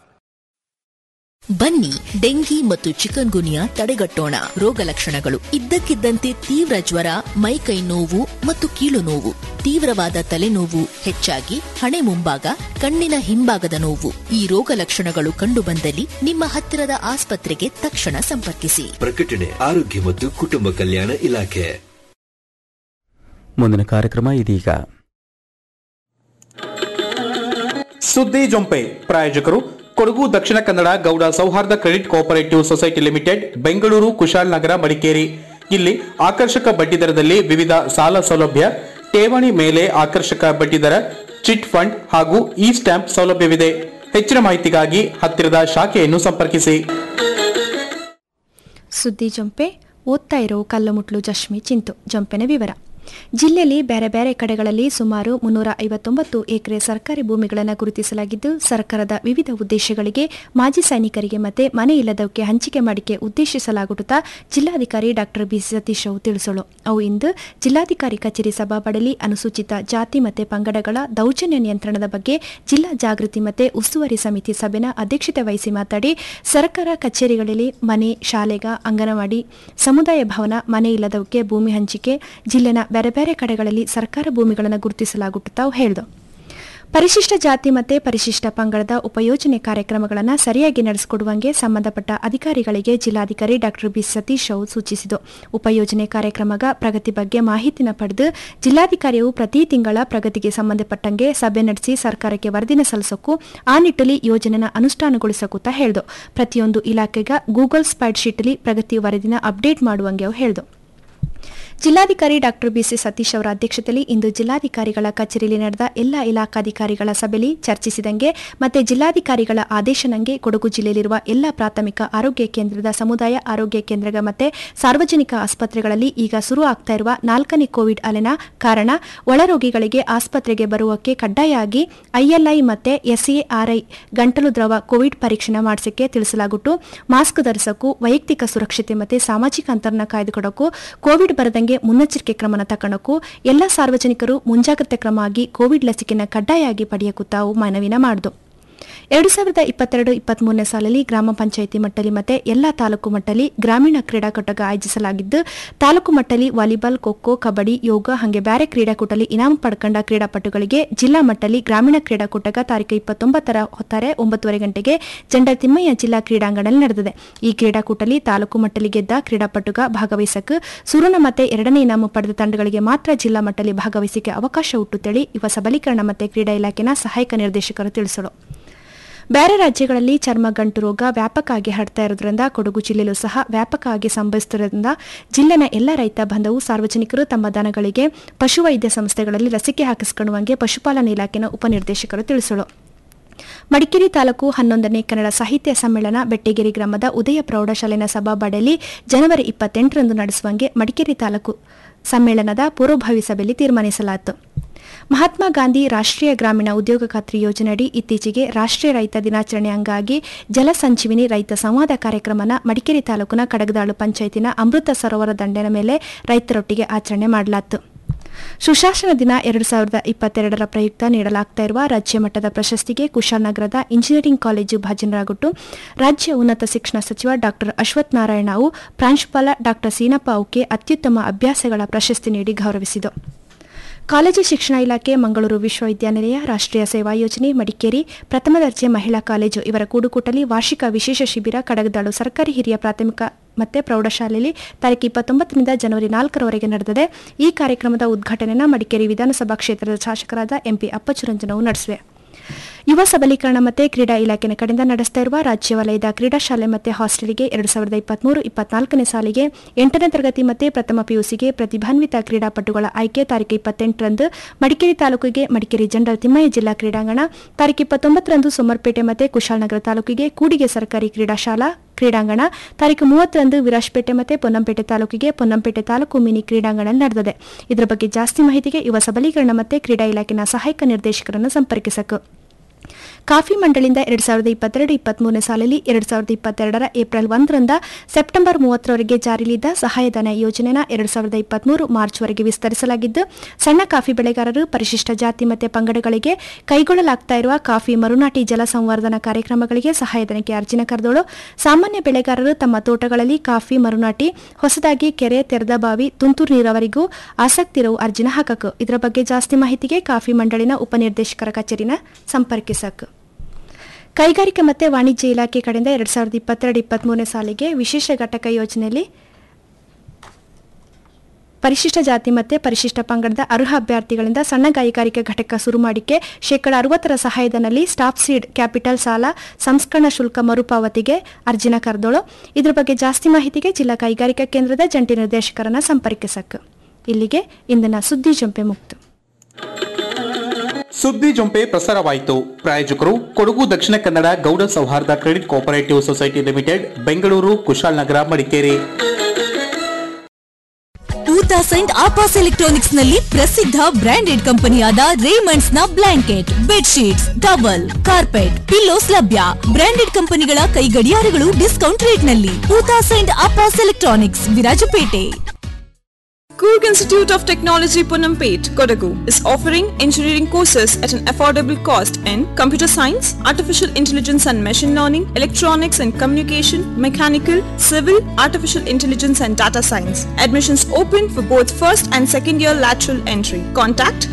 Speaker 15: ಬನ್ನಿ ಡೆಂಗಿ ಮತ್ತು ಚಿಕನ್ ಗುನಿಯಾ ತಡೆಗಟ್ಟೋಣ ರೋಗ ಲಕ್ಷಣಗಳು ಇದ್ದಕ್ಕಿದ್ದಂತೆ ತೀವ್ರ ಜ್ವರ ಮೈಕೈ ನೋವು ಮತ್ತು ಕೀಲು ನೋವು ತೀವ್ರವಾದ ತಲೆನೋವು ಹೆಚ್ಚಾಗಿ ಹಣೆ ಮುಂಭಾಗ ಕಣ್ಣಿನ ಹಿಂಭಾಗದ ನೋವು ಈ ರೋಗ ಲಕ್ಷಣಗಳು ಕಂಡುಬಂದಲ್ಲಿ ನಿಮ್ಮ ಹತ್ತಿರದ ಆಸ್ಪತ್ರೆಗೆ ತಕ್ಷಣ ಸಂಪರ್ಕಿಸಿ
Speaker 16: ಪ್ರಕಟಣೆ ಆರೋಗ್ಯ ಮತ್ತು ಕುಟುಂಬ ಕಲ್ಯಾಣ ಇಲಾಖೆ
Speaker 5: ಮುಂದಿನ ಕಾರ್ಯಕ್ರಮ ಇದೀಗ
Speaker 17: ಸುದ್ದಿ ಜೊಂಪೆ ಪ್ರಾಯೋಜಕರು ಕೊಡಗು ದಕ್ಷಿಣ Kannada Gowda Souharda credit cooperative society limited Bengaluru Kushalnagar Madikeri ಇಲ್ಲಿ ಆಕರ್ಷಕ ಬಡ್ಡಿದರದಲ್ಲಿ ವಿವಿಧ ಸಾಲ ಸೌಲಭ್ಯ ಠೇವಣಿ ಮೇಲೆ ಆಕರ್ಷಕ ಬಡ್ಡಿದರ ಚಿಟ್ ಫಂಡ್ ಹಾಗೂ ಇ ಸ್ಟ್ಯಾಂಪ್ ಸೌಲಭ್ಯವಿದೆ ಹೆಚ್ಚಿನ ಮಾಹಿತಿಗಾಗಿ ಹತ್ತಿರದ ಶಾಖೆಯನ್ನು ಸಂಪರ್ಕಿಸಿ
Speaker 18: ಸುದ್ದಿ ಜಂಪೆ ಓದ್ತಾ ಇರೋ ಕಲ್ಲುಮುಟ್ಲು ಜಶ್ಮಿ ಚಿಂತು ಜಂಪೆನ ವಿವರ ಜಿಲ್ಲೆಯಲ್ಲಿ ಬೇರೆ ಬೇರೆ ಕಡೆಗಳಲ್ಲಿ ಸುಮಾರು ಮುನ್ನೂರ ಐವತ್ತೊಂಬತ್ತು ಎಕರೆ ಸರ್ಕಾರಿ ಭೂಮಿಗಳನ್ನು ಗುರುತಿಸಲಾಗಿದ್ದು ಸರ್ಕಾರದ ವಿವಿಧ ಉದ್ದೇಶಗಳಿಗೆ ಮಾಜಿ ಸೈನಿಕರಿಗೆ ಮತ್ತೆ ಮನೆ ಇಲ್ಲದವಕ್ಕೆ ಹಂಚಿಕೆ ಮಾಡಿಕೆ ಉದ್ದೇಶಿಸಲಾಗುತ್ತಾ ಜಿಲ್ಲಾಧಿಕಾರಿ ಡಾಕ್ಟರ್ ಬಿ ಸತೀಶ್ ಅವು ತಿಳಿಸಲು ಅವು ಇಂದು ಜಿಲ್ಲಾಧಿಕಾರಿ ಕಚೇರಿ ಸಭಾಪಡಲಿ ಅನುಸೂಚಿತ ಜಾತಿ ಮತ್ತು ಪಂಗಡಗಳ ದೌರ್ಜನ್ಯ ನಿಯಂತ್ರಣದ ಬಗ್ಗೆ ಜಿಲ್ಲಾ ಜಾಗೃತಿ ಮತ್ತು ಉಸ್ತುವಾರಿ ಸಮಿತಿ ಸಭೆನ ಅಧ್ಯಕ್ಷತೆ ವಹಿಸಿ ಮಾತಾಡಿ ಸರ್ಕಾರ ಕಚೇರಿಗಳಲ್ಲಿ ಮನೆ ಶಾಲೆಗ ಅಂಗನವಾಡಿ ಸಮುದಾಯ ಭವನ ಮನೆ ಇಲ್ಲದವಕ್ಕೆ ಭೂಮಿ ಹಂಚಿಕೆ ಜಿಲ್ಲೆನ ಬೇರೆ ಬೇರೆ ಕಡೆಗಳಲ್ಲಿ ಸರ್ಕಾರ ಭೂಮಿಗಳನ್ನು ಗುರುತಿಸಲಾಗುತ್ತಾ ಹೇಳಿದು ಪರಿಶಿಷ್ಟ ಜಾತಿ ಮತ್ತು ಪರಿಶಿಷ್ಟ ಪಂಗಡದ ಉಪಯೋಜನೆ ಕಾರ್ಯಕ್ರಮಗಳನ್ನು ಸರಿಯಾಗಿ ನಡೆಸಿಕೊಡುವಂಗೆ ಸಂಬಂಧಪಟ್ಟ ಅಧಿಕಾರಿಗಳಿಗೆ ಜಿಲ್ಲಾಧಿಕಾರಿ ಡಾಕ್ಟರ್ ಬಿ ಸತೀಶ್ ಅವು ಸೂಚಿಸಿತು ಉಪಯೋಜನೆ ಕಾರ್ಯಕ್ರಮದ ಪ್ರಗತಿ ಬಗ್ಗೆ ಮಾಹಿತಿನ ಪಡೆದು ಜಿಲ್ಲಾಧಿಕಾರಿಯು ಪ್ರತಿ ತಿಂಗಳ ಪ್ರಗತಿಗೆ ಸಂಬಂಧಪಟ್ಟಂಗೆ ಸಭೆ ನಡೆಸಿ ಸರ್ಕಾರಕ್ಕೆ ವರದಿನ ಸಲ್ಲಿಸೋಕು ಆ ನಿಟ್ಟಲ್ಲಿ ಯೋಜನೆನ ಅನುಷ್ಠಾನಗೊಳಿಸಕೂತ ಹೇಳಿದು ಪ್ರತಿಯೊಂದು ಇಲಾಖೆಗ ಗೂಗಲ್ ಸ್ಪ್ರೆಡ್ ಶೀಟ್ಲಿ ಪ್ರಗತಿ ವರದಿನ ಅಪ್ಡೇಟ್ ಮಾಡುವಂಗೆ ಅವು ಹೇಳಿದು ಜಿಲ್ಲಾಧಿಕಾರಿ ಡಾಕ್ಟರ್ ಬಿಸಿ ಸತೀಶ್ ಅವರ ಅಧ್ಯಕ್ಷತೆಯಲ್ಲಿ ಇಂದು ಜಿಲ್ಲಾಧಿಕಾರಿಗಳ ಕಚೇರಿಯಲ್ಲಿ ನಡೆದ ಎಲ್ಲ ಇಲಾಖಾಧಿಕಾರಿಗಳ ಸಭೆಯಲ್ಲಿ ಚರ್ಚಿಸಿದಂಗೆ ಮತ್ತೆ ಜಿಲ್ಲಾಧಿಕಾರಿಗಳ ಆದೇಶನಂಗೆ ಕೊಡಗು ಜಿಲ್ಲೆಯಲ್ಲಿರುವ ಎಲ್ಲ ಪ್ರಾಥಮಿಕ ಆರೋಗ್ಯ ಕೇಂದ್ರದ ಸಮುದಾಯ ಆರೋಗ್ಯ ಕೇಂದ್ರಗ ಮತ್ತೆ ಸಾರ್ವಜನಿಕ ಆಸ್ಪತ್ರೆಗಳಲ್ಲಿ ಈಗ ಶುರು ಆಗ್ತಾ ಇರುವ ನಾಲ್ಕನೇ ಕೋವಿಡ್ ಅಲೆನ ಕಾರಣ ಒಳರೋಗಿಗಳಿಗೆ ಆಸ್ಪತ್ರೆಗೆ ಬರುವಕ್ಕೆ ಕಡ್ಡಾಯವಾಗಿ ಐಎಲ್ಐ ಮತ್ತೆ ಎಸ್ಎಆರ್ಐ ಗಂಟಲು ದ್ರವ ಕೋವಿಡ್ ಪರೀಕ್ಷೆನ ಮಾಡಿಸಕ್ಕೆ ತಿಳಿಸಲಾಗುಟ್ಟು ಮಾಸ್ಕ್ ಧರಿಸಕ್ಕೂ ವೈಯಕ್ತಿಕ ಸುರಕ್ಷತೆ ಮತ್ತೆ ಸಾಮಾಜಿಕ ಅಂತರನ ಕಾಯ್ದುಕೊಳ್ಳಕ್ಕೂ ಕೋವಿಡ್ ಬರದಂಗೆ ಮುನ್ನೆಚ್ಚರಿಕೆ ಕ್ರಮನ ತಕೊಳ್ಳಕ್ಕೂ ಎಲ್ಲ ಸಾರ್ವಜನಿಕರು ಮುಂಜಾಗ್ರತೆ ಕ್ರಮ ಆಗಿ ಕೋವಿಡ್ ಲಸಿಕೆನ ಕಡ್ಡಾಯವಾಗಿ ಪಡೆಯಕ್ಕೂ ತಾವು ಮನವಿನ ಮಾಡಿದು ಎರಡು ಸಾವಿರದ ಇಪ್ಪತ್ತೆರಡು ಇಪ್ಪತ್ಮೂರನೇ ಸಾಲಲ್ಲಿ ಗ್ರಾಮ ಪಂಚಾಯಿತಿ ಮಟ್ಟದಲ್ಲಿ ಮತ್ತೆ ಎಲ್ಲ ತಾಲೂಕು ಮಟ್ಟದಲ್ಲಿ ಗ್ರಾಮೀಣ ಕ್ರೀಡಾಕೂಟಗ ಆಯೋಜಿಸಲಾಗಿದ್ದು ತಾಲೂಕು ಮಟ್ಟದಲ್ಲಿ ವಾಲಿಬಾಲ್ ಖೋಖೋ ಕಬಡ್ಡಿ ಯೋಗ ಹಾಗೆ ಬೇರೆ ಕ್ರೀಡಾಕೂಟದಲ್ಲಿ ಇನಾಮ ಪಡ್ಕೊಂಡ ಕ್ರೀಡಾಪಟುಗಳಿಗೆ ಜಿಲ್ಲಾ ಮಟ್ಟದಲ್ಲಿ ಗ್ರಾಮೀಣ ಕ್ರೀಡಾಕೂಟಗ ತಾರೀಕು ಇಪ್ಪತ್ತೊಂಬತ್ತರ ಹೊತ್ತಾರೆ ಒಂಬತ್ತುವರೆ ಗಂಟೆಗೆ ಜಂಡರ್ ತಿಮ್ಮಯ್ಯ ಜಿಲ್ಲಾ ಕ್ರೀಡಾಂಗಣದಲ್ಲಿ ನಡೆದಿದೆ ಈ ಕ್ರೀಡಾಕೂಟದಲ್ಲಿ ತಾಲೂಕು ಮಟ್ಟದಲ್ಲಿ ಗೆದ್ದ ಕ್ರೀಡಾಪಟುಗ ಭಾಗವಹಿಸಕ್ಕೆ ಸೂರನ ಮತ್ತೆ ಎರಡನೇ ಇನಾಮ ಪಡೆದ ತಂಡಗಳಿಗೆ ಮಾತ್ರ ಜಿಲ್ಲಾ ಮಟ್ಟದಲ್ಲಿ ಭಾಗವಹಿಸಿಕೆ ಅವಕಾಶ ಹುಟ್ಟುತ್ತೇಳಿ ಯುವ ಸಬಲೀಕರಣ ಮತ್ತೆ ಕ್ರೀಡಾ ಇಲಾಖೆನ ಸಹಾಯಕ ನಿರ್ದೇಶಕರು ತಿಳಿಸಲು ಬೇರೆ ರಾಜ್ಯಗಳಲ್ಲಿ ಚರ್ಮ ಗಂಟು ರೋಗ ವ್ಯಾಪಕವಾಗಿ ಹರಡ್ತಾ ಇರೋದ್ರಿಂದ ಕೊಡಗು ಜಿಲ್ಲೆಯಲ್ಲೂ ಸಹ ವ್ಯಾಪಕವಾಗಿ ಸಂಭವಿಸುತ್ತಿರೋದ್ರಿಂದ ಜಿಲ್ಲೆನ ಎಲ್ಲ ರೈತ ಬಂಧವು ಸಾರ್ವಜನಿಕರು ತಮ್ಮ ದನಗಳಿಗೆ ಪಶುವೈದ್ಯ ಸಂಸ್ಥೆಗಳಲ್ಲಿ ಲಸಿಕೆ ಹಾಕಿಸಿಕೊಳ್ಳುವಂಗೆ ಪಶುಪಾಲನಾ ಇಲಾಖೆನ ಉಪನಿರ್ದೇಶಕರು ತಿಳಿಸಲು ಮಡಿಕೇರಿ ತಾಲೂಕು ಹನ್ನೊಂದನೇ ಕನ್ನಡ ಸಾಹಿತ್ಯ ಸಮ್ಮೇಳನ ಬೆಟ್ಟಗೇರಿ ಗ್ರಾಮದ ಉದಯ ಪ್ರೌಢಶಾಲೆನ ಸಭಾಬಾಡಲಿ ಜನವರಿ ಇಪ್ಪತ್ತೆಂಟರಂದು ನಡೆಸುವಂಗೆ ಮಡಿಕೇರಿ ತಾಲೂಕು ಸಮ್ಮೇಳನದ ಪೂರ್ವಭಾವಿ ಸಭೆಯಲ್ಲಿ ತೀರ್ಮಾನಿಸಲಾಯಿತು ಮಹಾತ್ಮ ಗಾಂಧಿ ರಾಷ್ಟ್ರೀಯ ಗ್ರಾಮೀಣ ಉದ್ಯೋಗ ಖಾತ್ರಿ ಯೋಜನೆಯಡಿ ಇತ್ತೀಚೆಗೆ ರಾಷ್ಟ್ರೀಯ ರೈತ ದಿನಾಚರಣೆ ಅಂಗಾಗಿ ಜಲ ಸಂಜೀವಿನಿ ರೈತ ಸಂವಾದ ಕಾರ್ಯಕ್ರಮನ ಮಡಿಕೇರಿ ತಾಲೂಕಿನ ಕಡಗದಾಳು ಪಂಚಾಯತಿನ ಅಮೃತ ಸರೋವರ ದಂಡೆನ ಮೇಲೆ ರೈತರೊಟ್ಟಿಗೆ ಆಚರಣೆ ಮಾಡಲಾಯಿತು ಸುಶಾಸನ ದಿನ ಎರಡು ಸಾವಿರದ ಇಪ್ಪತ್ತೆರಡರ ಪ್ರಯುಕ್ತ ನೀಡಲಾಗ್ತಾ ಇರುವ ರಾಜ್ಯ ಮಟ್ಟದ ಪ್ರಶಸ್ತಿಗೆ ಕುಶಾಲನಗರದ ಇಂಜಿನಿಯರಿಂಗ್ ಕಾಲೇಜು ಭಾಜನರಾಗುಟ್ಟು ರಾಜ್ಯ ಉನ್ನತ ಶಿಕ್ಷಣ ಸಚಿವ ಡಾ ಅಶ್ವಥ್ ನಾರಾಯಣ ಅವು ಪ್ರಾಂಶುಪಾಲ ಡಾ ಸೀನಪ್ಪ ಅವಕ್ಕೆ ಅತ್ಯುತ್ತಮ ಅಭ್ಯಾಸಗಳ ಪ್ರಶಸ್ತಿ ನೀಡಿ ಗೌರವಿಸಿತು ಕಾಲೇಜು ಶಿಕ್ಷಣ ಇಲಾಖೆ ಮಂಗಳೂರು ವಿಶ್ವವಿದ್ಯಾನಿಲಯ ರಾಷ್ಟ್ರೀಯ ಸೇವಾ ಯೋಜನೆ ಮಡಿಕೇರಿ ಪ್ರಥಮ ದರ್ಜೆ ಮಹಿಳಾ ಕಾಲೇಜು ಇವರ ಕೂಡುಕೂಟಲಿ ವಾರ್ಷಿಕ ವಿಶೇಷ ಶಿಬಿರ ಕಡಗದಾಳು ಸರ್ಕಾರಿ ಹಿರಿಯ ಪ್ರಾಥಮಿಕ ಮತ್ತೆ ಪ್ರೌಢಶಾಲೆಯಲ್ಲಿ ತಾರೀಕು ಇಪ್ಪತ್ತೊಂಬತ್ತರಿಂದ ಜನವರಿ ನಾಲ್ಕರವರೆಗೆ ನಡೆದಿದೆ ಈ ಕಾರ್ಯಕ್ರಮದ ಉದ್ಘಾಟನೆಯನ್ನು ಮಡಿಕೇರಿ ವಿಧಾನಸಭಾ ಕ್ಷೇತ್ರದ ಶಾಸಕರಾದ ಎಂಪಿ ಅಪ್ಪಚುರಂಜನವು ನಡೆಸಿವೆ ಯುವ ಸಬಲೀಕರಣ ಮತ್ತು ಕ್ರೀಡಾ ಇಲಾಖೆನ ಕಡೆಯಿಂದ ನಡೆಸ್ತಾ ಇರುವ ರಾಜ್ಯ ವಲಯದ ಕ್ರೀಡಾ ಶಾಲೆ ಮತ್ತು ಹಾಸ್ಟೆಲ್ಗೆ ಎರಡು ಸಾವಿರದ ಇಪ್ಪತ್ಮೂರು ಇಪ್ಪತ್ನಾಲ್ಕನೇ ಸಾಲಿಗೆ ಎಂಟನೇ ತರಗತಿ ಮತ್ತು ಪ್ರಥಮ ಪಿಯುಸಿಗೆ ಪ್ರತಿಭಾನ್ವಿತ ಕ್ರೀಡಾಪಟುಗಳ ಆಯ್ಕೆ ತಾರೀಕು ಇಪ್ಪತ್ತೆಂಟರಂದು ಮಡಿಕೇರಿ ತಾಲೂಕಿಗೆ ಮಡಿಕೇರಿ ಜನರಲ್ ತಿಮ್ಮಯ್ಯ ಜಿಲ್ಲಾ ಕ್ರೀಡಾಂಗಣ ತಾರೀಕು ಇಪ್ಪತ್ತೊಂಬತ್ತರಂದು ಸೋಮರ್ಪೇಟೆ ಮತ್ತು ಕುಶಾಲನಗರ ತಾಲೂಕಿಗೆ ಕೂಡಿಗೆ ಸರ್ಕಾರಿ ಕ್ರೀಡಾ ಶಾಲಾ ಕ್ರೀಡಾಂಗಣ ತಾರೀಕು ಮೂವತ್ತರಂದು ವಿರಾಜಪೇಟೆ ಮತ್ತು ಪೊನ್ನಂಪೇಟೆ ತಾಲೂಕಿಗೆ ಪೊನ್ನಂಪೇಟೆ ತಾಲೂಕು ಮಿನಿ ಕ್ರೀಡಾಂಗಣ ನಡೆದಿದೆ ಇದರ ಬಗ್ಗೆ ಜಾಸ್ತಿ ಮಾಹಿತಿಗೆ ಯುವ ಸಬಲೀಕರಣ ಮತ್ತು ಕ್ರೀಡಾ ಇಲಾಖೆನ ಸಹಾಯಕ ನಿರ್ದೇಶಕರನ್ನು ಸಂಪರ್ಕಿಸಕು ಕಾಫಿ ಮಂಡಳಿಯಿಂದ ಎರಡು ಸಾವಿರದ ಇಪ್ಪತ್ತೆರಡು ಇಪ್ಪತ್ಮೂರನೇ ಸಾಲಲ್ಲಿ ಎರಡು ಸಾವಿರದ ಇಪ್ಪತ್ತೆರಡರ ಏಪ್ರಿಲ್ ಒಂದರಿಂದ ಸೆಪ್ಟೆಂಬರ್ ಮೂವತ್ತರವರೆಗೆ ಜಾರಿಯಲ್ಲಿದ್ದ ಸಹಾಯಧನ ಯೋಜನೆನ ಎರಡು ಸಾವಿರದ ಇಪ್ಪತ್ಮೂರು ಮಾರ್ಚ್ವರೆಗೆ ವಿಸ್ತರಿಸಲಾಗಿದ್ದು ಸಣ್ಣ ಕಾಫಿ ಬೆಳೆಗಾರರು ಪರಿಶಿಷ್ಟ ಜಾತಿ ಮತ್ತು ಪಂಗಡಗಳಿಗೆ ಕೈಗೊಳ್ಳಲಾಗ್ತಾ ಇರುವ ಕಾಫಿ ಮರುನಾಟಿ ಜಲ ಸಂವರ್ಧನಾ ಕಾರ್ಯಕ್ರಮಗಳಿಗೆ ಸಹಾಯಧನಕ್ಕೆ ಅರ್ಜಿನ ಕರೆದೋಳು ಸಾಮಾನ್ಯ ಬೆಳೆಗಾರರು ತಮ್ಮ ತೋಟಗಳಲ್ಲಿ ಕಾಫಿ ಮರುನಾಟಿ ಹೊಸದಾಗಿ ಕೆರೆ ತೆರೆದ ಬಾವಿ ತುಂತುರು ನೀರಾವರಿಗೂ ಆಸಕ್ತಿ ಇರುವ ಅರ್ಜಿನ ಹಾಕಕು ಇದರ ಬಗ್ಗೆ ಜಾಸ್ತಿ ಮಾಹಿತಿಗೆ ಕಾಫಿ ಮಂಡಳಿನ ಉಪನಿರ್ದೇಶಕರ ಕಚೇರಿನ ಸಂಪರ್ಕಿಸಕು ಕೈಗಾರಿಕೆ ಮತ್ತು ವಾಣಿಜ್ಯ ಇಲಾಖೆ ಕಡೆಯಿಂದ ಎರಡು ಸಾವಿರದ ಇಪ್ಪತ್ತೆರಡು ಇಪ್ಪತ್ತ್ಮೂರನೇ ಸಾಲಿಗೆ ವಿಶೇಷ ಘಟಕ ಯೋಜನೆಯಲ್ಲಿ ಪರಿಶಿಷ್ಟ ಜಾತಿ ಮತ್ತು ಪರಿಶಿಷ್ಟ ಪಂಗಡದ ಅರ್ಹ ಅಭ್ಯರ್ಥಿಗಳಿಂದ ಸಣ್ಣ ಕೈಗಾರಿಕೆ ಘಟಕ ಶುರು ಮಾಡಿಕೆ ಶೇಕಡ ಅರವತ್ತರ ಸಹಾಯಧನಲ್ಲಿ ಸ್ಟಾಫ್ ಸೀಡ್ ಕ್ಯಾಪಿಟಲ್ ಸಾಲ ಸಂಸ್ಕರಣ ಶುಲ್ಕ ಮರುಪಾವತಿಗೆ ಅರ್ಜಿನ ಕರೆದೋಳು ಇದ್ರ ಬಗ್ಗೆ ಜಾಸ್ತಿ ಮಾಹಿತಿಗೆ ಜಿಲ್ಲಾ ಕೈಗಾರಿಕಾ ಕೇಂದ್ರದ ಜಂಟಿ ನಿರ್ದೇಶಕರನ್ನ ಸಂಪರ್ಕಿಸಕ್ಕೆ ಇಲ್ಲಿಗೆ ಇಂದಿನ ಸುದ್ದಿ ಜಂಪೆ ಮುಕ್ತು
Speaker 17: ಸುದ್ದಿ ಜೊಂಪೆ ಪ್ರಸಾರವಾಯಿತು ಪ್ರಾಯೋಜಕರು ಕೊಡಗು ದಕ್ಷಿಣ Kannada Gowda Souharda credit cooperative society limited Bengaluru Kushalnagar Madikeri
Speaker 15: ಊತಾ ಸೈಂಟ್ ಆಪಾಸ್ ಎಲೆಕ್ಟ್ರಾನಿಕ್ಸ್ ನಲ್ಲಿ ಪ್ರಸಿದ್ಧ ಬ್ರಾಂಡೆಡ್ ಕಂಪನಿಯಾದ ರೇಮಂಡ್ಸ್ ನ blanket bedsheets towel carpet pillows ಲಭ್ಯ ಬ್ರಾಂಡೆಡ್ ಕಂಪನಿಗಳ ಕೈ ಗಡಿಯಾರಗಳು ಡಿಸ್ಕೌಂಟ್ ರೇಟ್ ನಲ್ಲಿ ಊತಾ ಸೈಂಟ್ ಆಪಾಸ್ electronics Virajpet
Speaker 12: Kurg Institute of Technology Punampet, Kodagu is offering engineering courses at an affordable cost in computer science, artificial intelligence and machine learning, electronics and communication, mechanical, civil, artificial intelligence and data science. Admissions open for both first and second year lateral entry. Contact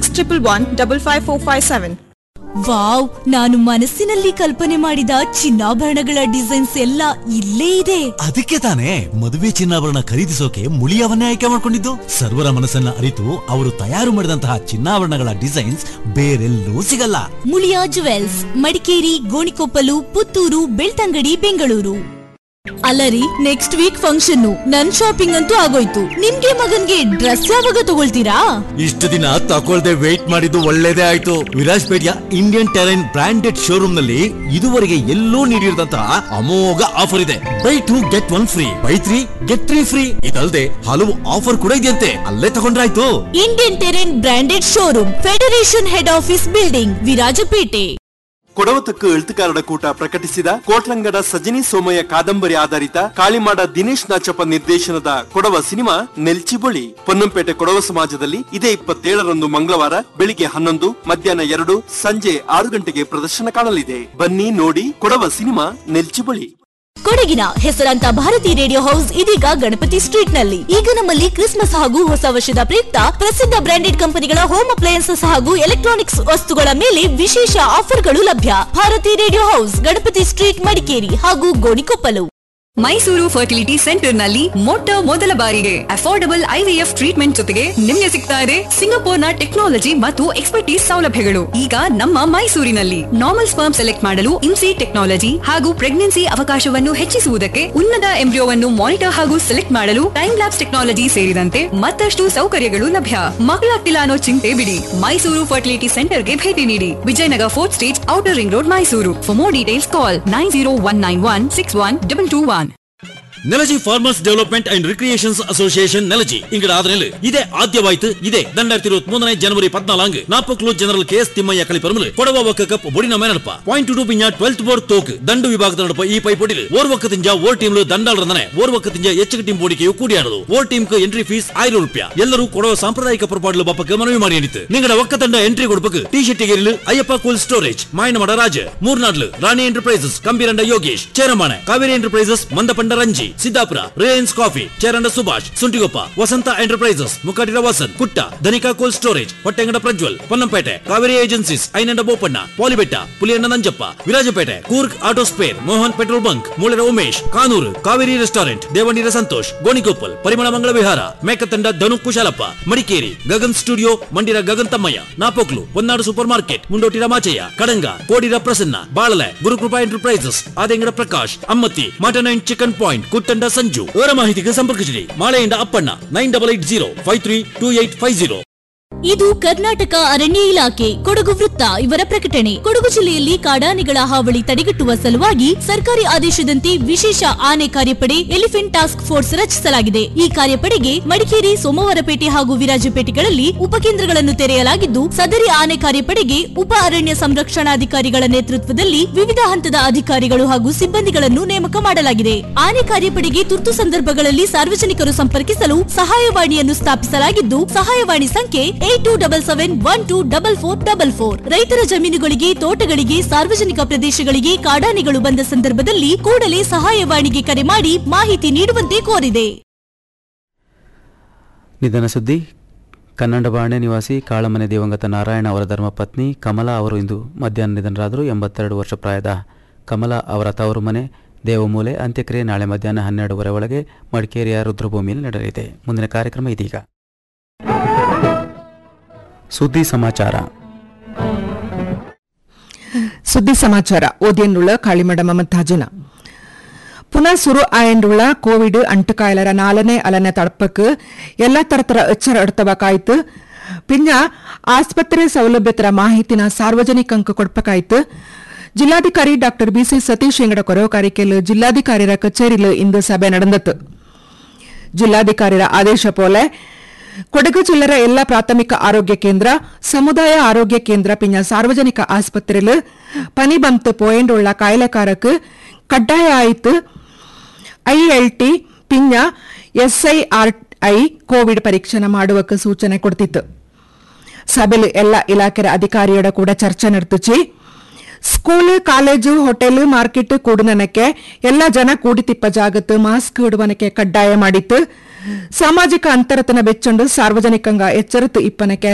Speaker 12: 9611
Speaker 15: wow ನಾನು ಮನಸ್ಸಿನಲ್ಲಿ ಕಲ್ಪನೆ ಮಾಡಿದ ಚಿನ್ನಾಭರಣಗಳ designs ಎಲ್ಲ ಇಲ್ಲೇ ಇದೆ
Speaker 19: ಅದಕ್ಕೆ ತಾನೇ ಮದುವೆ ಚಿನ್ನಾಭರಣ ಖರೀದಿಸೋಕೆ ಮುಳಿಯವನ್ನೇ ಆಯ್ಕೆ ಮಾಡಿಕೊಂಡಿದ್ದು ಸರ್ವರ ಮನಸ್ಸನ್ನ ಅರಿತು ಅವರು ತಯಾರು ಮಾಡಿದಂತಹ ಚಿನ್ನಾಭರಣಗಳ ಡಿಸೈನ್ಸ್ ಬೇರೆಲ್ಲೂ ಸಿಗಲ್ಲ
Speaker 15: ಮುಳಿಯಾ ಜುವೆಲ್ಸ್ ಮಡಿಕೇರಿ ಗೋಣಿಕೊಪ್ಪಲು ಪುತ್ತೂರು ಬೆಳ್ತಂಗಡಿ ಬೆಂಗಳೂರು ಅಲ್ಲರಿ ನೆಕ್ಸ್ಟ್ ವೀಕ್ ಫಂಕ್ಷನ್ ನನ್ ಶಾಪಿಂಗ್ ಅಂತೂ ಆಗೋಯ್ತು ನಿಮ್ಗೆ ಮಗನ್ಗೆ ಡ್ರೆಸ್ ಯಾವಾಗ ತಗೊಳ್ತೀರಾ
Speaker 19: ಇಷ್ಟು ದಿನ ತಗೊಳ್ದೆ ವೇಟ್ ಮಾಡಿದ್ದು ಒಳ್ಳೇದೇ ಆಯ್ತು ವಿರಾಜ್ಪೇಟೆಯ ಇಂಡಿಯನ್ ಟೆರೈನ್ ಬ್ರಾಂಡೆಡ್ ಶೋರೂಮ್ ನಲ್ಲಿ ಇದುವರೆಗೆ ಎಲ್ಲೂ ನೀಡಿರದಂತಹ ಅಮೋಘ ಆಫರ್ ಇದೆ buy two get one free buy three get three free ಇದಲ್ಲದೆ ಹಲವು ಆಫರ್ ಕೂಡ ಇದೆಯಂತೆ ಅಲ್ಲೇ ತಗೊಂಡ್ರಾಯ್ತು
Speaker 15: Indian terrain branded showroom federation head office building Virajpet
Speaker 20: ಕೊಡವತಕ್ಕು ಎಳ್ತುಕಾರರ ಕೂಟ ಪ್ರಕಟಿಸಿದ ಕೋಟ್ಲಂಗಡ ಸಜನಿ ಸೋಮಯ್ಯ ಕಾದಂಬರಿ ಆಧಾರಿತ ಕಾಳಿಮಾಡ ದಿನೇಶ್ ನಾಚಪ್ಪ ನಿರ್ದೇಶನದ ಕೊಡವ ಸಿನಿಮಾ ನೆಲ್ಚಿಬೊಳಿ ಪೊನ್ನಂಪೇಟೆ ಕೊಡವ ಸಮಾಜದಲ್ಲಿ ಇದೇ ಇಪ್ಪತ್ತೇಳರಂದು ಮಂಗಳವಾರ ಬೆಳಿಗ್ಗೆ ಹನ್ನೊಂದು ಮಧ್ಯಾಹ್ನ ಎರಡು ಸಂಜೆ ಆರು ಗಂಟೆಗೆ ಪ್ರದರ್ಶನ ಕಾಣಲಿದೆ ಬನ್ನಿ ನೋಡಿ ಕೊಡವ ಸಿನಿಮಾ ನೆಲ್ಚಿಬೊಳಿ
Speaker 15: ಕೊಡಗಿನ ಹೆಸರಾಂತ ಭಾರತಿ ರೇಡಿಯೋ ಹೌಸ್ ಇದೀಗ ಗಣಪತಿ ಸ್ಟ್ರೀಟ್ ನಲ್ಲಿ ಈಗ ನಮ್ಮಲ್ಲಿ ಕ್ರಿಸ್ಮಸ್ ಹಾಗೂ ಹೊಸ ವರ್ಷದ ಪ್ರಯುಕ್ತ ಪ್ರಸಿದ್ಧ ಬ್ರಾಂಡೆಡ್ ಕಂಪನಿಗಳ ಹೋಮ್ ಅಪ್ಲಯನ್ಸಸ್ ಹಾಗೂ ಎಲೆಕ್ಟ್ರಾನಿಕ್ಸ್ ವಸ್ತುಗಳ ಮೇಲೆ ವಿಶೇಷ ಆಫರ್ಗಳು ಲಭ್ಯ Bharati radio house Ganapati street Madikeri ಹಾಗೂ ಗೋಣಿಕೊಪ್ಪಲು
Speaker 21: ಮೈಸೂರು ಫರ್ಟಿಲಿಟಿ ಸೆಂಟರ್ ನಲ್ಲಿ ಮೊಟ್ಟ ಮೊದಲ ಬಾರಿಗೆ ಅಫೋರ್ಡಬಲ್ ಐವಿಎಫ್ ಟ್ರೀಟ್ಮೆಂಟ್ ಜೊತೆಗೆ ನಿಮ್ಗೆ ಸಿಗ್ತಾ ಇದೆ ಸಿಂಗಪೂರ್ನ ಟೆಕ್ನಾಲಜಿ ಮತ್ತು ಎಕ್ಸ್ಪರ್ಟೀಸ್ ಸೌಲಭ್ಯಗಳು ಈಗ ನಮ್ಮ ಮೈಸೂರಿನಲ್ಲಿ ನಾರ್ಮಲ್ ಸ್ಪರ್ಮ್ ಸೆಲೆಕ್ಟ್ ಮಾಡಲು ಇನ್ಸಿ ಟೆಕ್ನಾಲಜಿ ಹಾಗೂ ಪ್ರೆಗ್ನೆನ್ಸಿ ಅವಕಾಶವನ್ನು ಹೆಚ್ಚಿಸುವುದಕ್ಕೆ ಉನ್ನತ ಎಂಬ್ರಿಯೋವನ್ನು ಮಾನಿಟರ್ ಹಾಗೂ ಸೆಲೆಕ್ಟ್ ಮಾಡಲು ಟೈಮ್ ಲ್ಯಾಬ್ಸ್ ಟೆಕ್ನಾಲಜಿ ಸೇರಿದಂತೆ ಮತ್ತಷ್ಟು ಸೌಕರ್ಯಗಳು ಲಭ್ಯ ಮಕ್ಕಳಾಗ್ತಿಲ್ಲ ಅನ್ನೋ ಚಿಂತೆ ಬಿಡಿ ಮೈಸೂರು ಫರ್ಟಿಲಿಟಿ ಸೆಂಟರ್ಗೆ ಭೇಟಿ ನೀಡಿ Vijayanagar fourth street outer ring road Mysuru for more details call nine zero one nine one six one double two one
Speaker 19: Nelaji farmers development and recreations association Nelaji ಇಂಗಡ ಆದನೆಲ್ ಇದೇ ಆದ್ಯವಾಯ್ತು ಇದೇ ரெண்டாயிரத்தி இருபத்தி மூணு ஜனவரி பதினாலாங்கு நாப்பக்லு ஜெனரல் கே எஸ் திம்மைய கழிப்பருமಲು ಕೊಡವ ಒಕ್ಕ ಕಪ್ ಬೊಡಿನ ಮೇನಡಪ ಪಾಯಿಂಟ್ ಟು ಪಿಂಜ ಟ್ವೆಲ್ತ್ ಬೋರ್ಡ್ ತೋಕ್ ದಂಡು ವಿಭಾಗದ ನಡಪ ಈ ಪೈ ಪೊಡಿಲು ಓರ್ ಒಕ್ಕ ತಿಂಜ ಓರ್ ಟೀಮ್ ದಂಡಾಳ ರಂದನೆ ಓರ್ ಒಕ್ಕ ತಿಂಜ ಹೆಚ್ಚಿಗೆ ಟೀಮ್ ಬೋಡಿಕೆಯು ಕೂಡಿಯಾಡದು ಓರ್ ಟೀಮ್ ಎಂಟ್ರಿ ಫೀಸ್ ಆಯಿரம் ರೂಪಾಯಿ ಎಲ್ಲರೂ ಕೊಡವ ಸಾಂಪ್ರದಾಯಿಕ ಪರಪಾಡಲು ಬಪ್ಪಕ್ಕೆ ಮನವಿ ಮಾಡಿ ಅನಿತು ನಿಂಗಡ ಒಕ್ಕ ತಂಡ ಎಂಟ್ರಿ ಕೊಡಬೇಕು ಟಿ ಶರ್ಟ್ ಗೆರಿಲು ಅಯ್ಯಪ್ಪ ಕೂಲ್ ಸ್ಟೋರೇಜ್ ಮಾಯನಮಡ ರಾಜ ಮೂರ್ನಾಡ್ಲು Rani enterprises Kambiranda Yogesh Cheramane Kaveri enterprises Mandapanda Ranji Siddapura Reliance coffee Cheranda Subhash Suntikoppa Vasanta enterprises Mukhatira Vasan Kutta Dhanika cold storage Hottengada Prajwal Ponnampete Kaveri agencies Ainanda Bopanna Polibetta Puliyanna Nanjappa Virajpete Coorg auto spare Mohan petrol bunk Moolera Umesh Kanooru Kaveri restaurant Devannira Santosh Gonikoppal Parimala Mangala Vihara Mekathanda Dhanu Kushalappa Madikeri Gagan studio ಮಂಡಿರ Gagan Thammaiah Napoklu Honnadu super market Mundotira Machaiah Kadanga Kodira Prasanna Balale Gurukripa enterprises Adengada Prakash Ammathi mutton and chicken point Kuttanda Sanju ಇವರ ಮಾಹಿತಿಗೆ ಸಂಪರ್ಕಿಸಿರಿ ಮಾಳೆಯಿಂದ Appanna nine double eight zero five three two eight five zero
Speaker 15: ಇದು ಕರ್ನಾಟಕ ಅರಣ್ಯ ಇಲಾಖೆ ಕೊಡಗು ವೃತ್ತ ಇವರ ಪ್ರಕಟಣೆ ಕೊಡಗು ಜಿಲ್ಲೆಯಲ್ಲಿ ಕಾಡಾನೆಗಳ ಹಾವಳಿ ತಡೆಗಟ್ಟುವ ಸಲುವಾಗಿ ಸರ್ಕಾರಿ ಆದೇಶದಂತೆ ವಿಶೇಷ ಆನೆ ಕಾರ್ಯಪಡೆ ಎಲಿಫೆಂಟ್ ಟಾಸ್ಕ್ ಫೋರ್ಸ್ ರಚಿಸಲಾಗಿದೆ ಈ ಕಾರ್ಯಪಡೆಗೆ ಮಡಿಕೇರಿ ಸೋಮವಾರಪೇಟೆ ಹಾಗೂ ವಿರಾಜಪೇಟೆಗಳಲ್ಲಿ ಉಪಕೇಂದ್ರಗಳನ್ನು ತೆರೆಯಲಾಗಿದ್ದು ಸದರಿ ಆನೆ ಕಾರ್ಯಪಡೆಗೆ ಉಪ ಅರಣ್ಯ ಸಂರಕ್ಷಣಾಧಿಕಾರಿಗಳ ನೇತೃತ್ವದಲ್ಲಿ ವಿವಿಧ ಹಂತದ ಅಧಿಕಾರಿಗಳು ಹಾಗೂ ಸಿಬ್ಬಂದಿಗಳನ್ನು ನೇಮಕ ಮಾಡಲಾಗಿದೆ ಆನೆ ಕಾರ್ಯಪಡೆಗೆ ತುರ್ತು ಸಂದರ್ಭಗಳಲ್ಲಿ ಸಾರ್ವಜನಿಕರು ಸಂಪರ್ಕಿಸಲು ಸಹಾಯವಾಣಿಯನ್ನು ಸ್ಥಾಪಿಸಲಾಗಿದ್ದು ಸಹಾಯವಾಣಿ ಸಂಖ್ಯೆ eight two double seven one two double four double four ರೈತರ ಜಮೀನುಗಳಿಗೆ ತೋಟಗಳಿಗೆ ಸಾರ್ವಜನಿಕ ಪ್ರದೇಶಗಳಿಗೆ ಕಾಡಾನೆಗಳು ಬಂದ ಸಂದರ್ಭದಲ್ಲಿ ಕೂಡಲೇ ಸಹಾಯವಾಣಿಗೆ ಕರೆ ಮಾಡಿ ಮಾಹಿತಿ ನೀಡುವಂತೆ ಕೋರಿದೆ
Speaker 5: ನಿಧನ ಸುದ್ದಿ ಕನ್ನಡ ಬಾಣೆ ನಿವಾಸಿ ಕಾಳಮನೆ ದಿವಂಗತ ನಾರಾಯಣ ಅವರ ಧರ್ಮಪತ್ನಿ ಕಮಲಾ ಅವರು ಇಂದು ಮಧ್ಯಾಹ್ನ ನಿಧನರಾದರು ಎಂಬತ್ತೆರಡು ವರ್ಷ ಪ್ರಾಯದ ಕಮಲಾ ಅವರ ತವರು ಮನೆ ದೇವಮೂಲೆ ಅಂತ್ಯಕ್ರಿಯೆ ನಾಳೆ ಮಧ್ಯಾಹ್ನ ಹನ್ನೆರಡುವರೆ ಒಳಗೆ ಮಡಿಕೇರಿಯ ರುದ್ರಭೂಮಿಯಲ್ಲಿ ನಡೆಯಲಿದೆ ಮುಂದಿನ ಕಾರ್ಯಕ್ರಮ ಇದೀಗ ಸುದ್ದಿ ಸಮಾಚಾರ
Speaker 3: ಸುದ್ದಿ ಸಮಾಚಾರ ಓದಿಯನ್ನುಳ್ಳ ಕಾಳಿಮಡ ಮಮತಾಜುನ ಪುನಃ ಸುರು ಆಯಂಡುಳ್ಳ ಕೋವಿಡ್ ಅಂಟುಕಾಯಲರ ನಾಲನೇ ಅಲನೆ ತಡಪಕ್ಕೆ ಎಲ್ಲ ತರತರ ಎಚ್ಚರ ಎಡ್ತಬೇಕಾಯ್ತು ಪಿಂಜ ಆಸ್ಪತ್ರೆ ಸೌಲಭ್ಯತರ ಮಾಹಿತಿನ ಸಾರ್ವಜನಿಕಂಕ ಕೊಡ್ಬೇಕಾಯ್ತು ಜಿಲ್ಲಾಧಿಕಾರಿ ಡಾಕ್ಟರ್ ಬಿಸಿ ಸತೀಶ್ ಎಂಗಡ ಕೊರವಕಾರಿಕೆಲ್ ಜಿಲ್ಲಾಧಿಕಾರಿರ ಕಚೇರಿಲು ಇಂದು ಸಭೆ ನಡೆದತ್ತು ಜಿಲ್ಲಾಧಿಕಾರಿರ ಆದೇಶ ಪೋಲೆ ಕೊಡಗು ಜಿಲ್ಲೆರ ಎಲ್ಲ ಪ್ರಾಥಮಿಕ ಆರೋಗ್ಯ ಕೇಂದ್ರ ಸಮುದಾಯ ಆರೋಗ್ಯ ಕೇಂದ್ರ ಪಿಂಜ ಸಾರ್ವಜನಿಕ ಆಸ್ಪತ್ರೆಲು ಪನಿ ಬಂತು ಪೋಯಂಡುಳ್ಳ ಕಾಯಿಲೆಕಾರಕ್ಕೆ ಕಡ್ಡಾಯ ಆಯಿತು ಐಎಲ್ಟಿ ಪಿಂಜ ಎಸ್ಐಆರ್ಐ ಕೋವಿಡ್ ಪರೀಕ್ಷೆನ ಮಾಡುವಕ್ಕೆ ಸೂಚನೆ ಕೊಡ್ತಿತ್ತು ಸಭೆಲು ಎಲ್ಲ ಇಲಾಖೆಯ ಅಧಿಕಾರಿಯರ ಕೂಡ ಚರ್ಚೆ ನಡೆದುಚಿ ಸ್ಕೂಲ್ ಕಾಲೇಜು ಹೋಟೆಲ್ ಮಾರ್ಕೆಟ್ ಕೂಡುನನಕ್ಕೆ ಎಲ್ಲ ಜನ ಕೂಡಿತಿಪ್ಪ ಜಾಗತ್ತು ಮಾಸ್ಕ್ ಇಡುವನಕ್ಕೆ ಕಡ್ಡಾಯ ಮಾಡಿತ್ತು ಸಾಮಾಜಿಕ ಅಂತರತನ ಬೆಚ್ಚೊಂಡು ಸಾರ್ವಜನಿಕಂಗ ಎಚ್ಚರಿತು ಇಪ್ಪನಕ್ಕೆ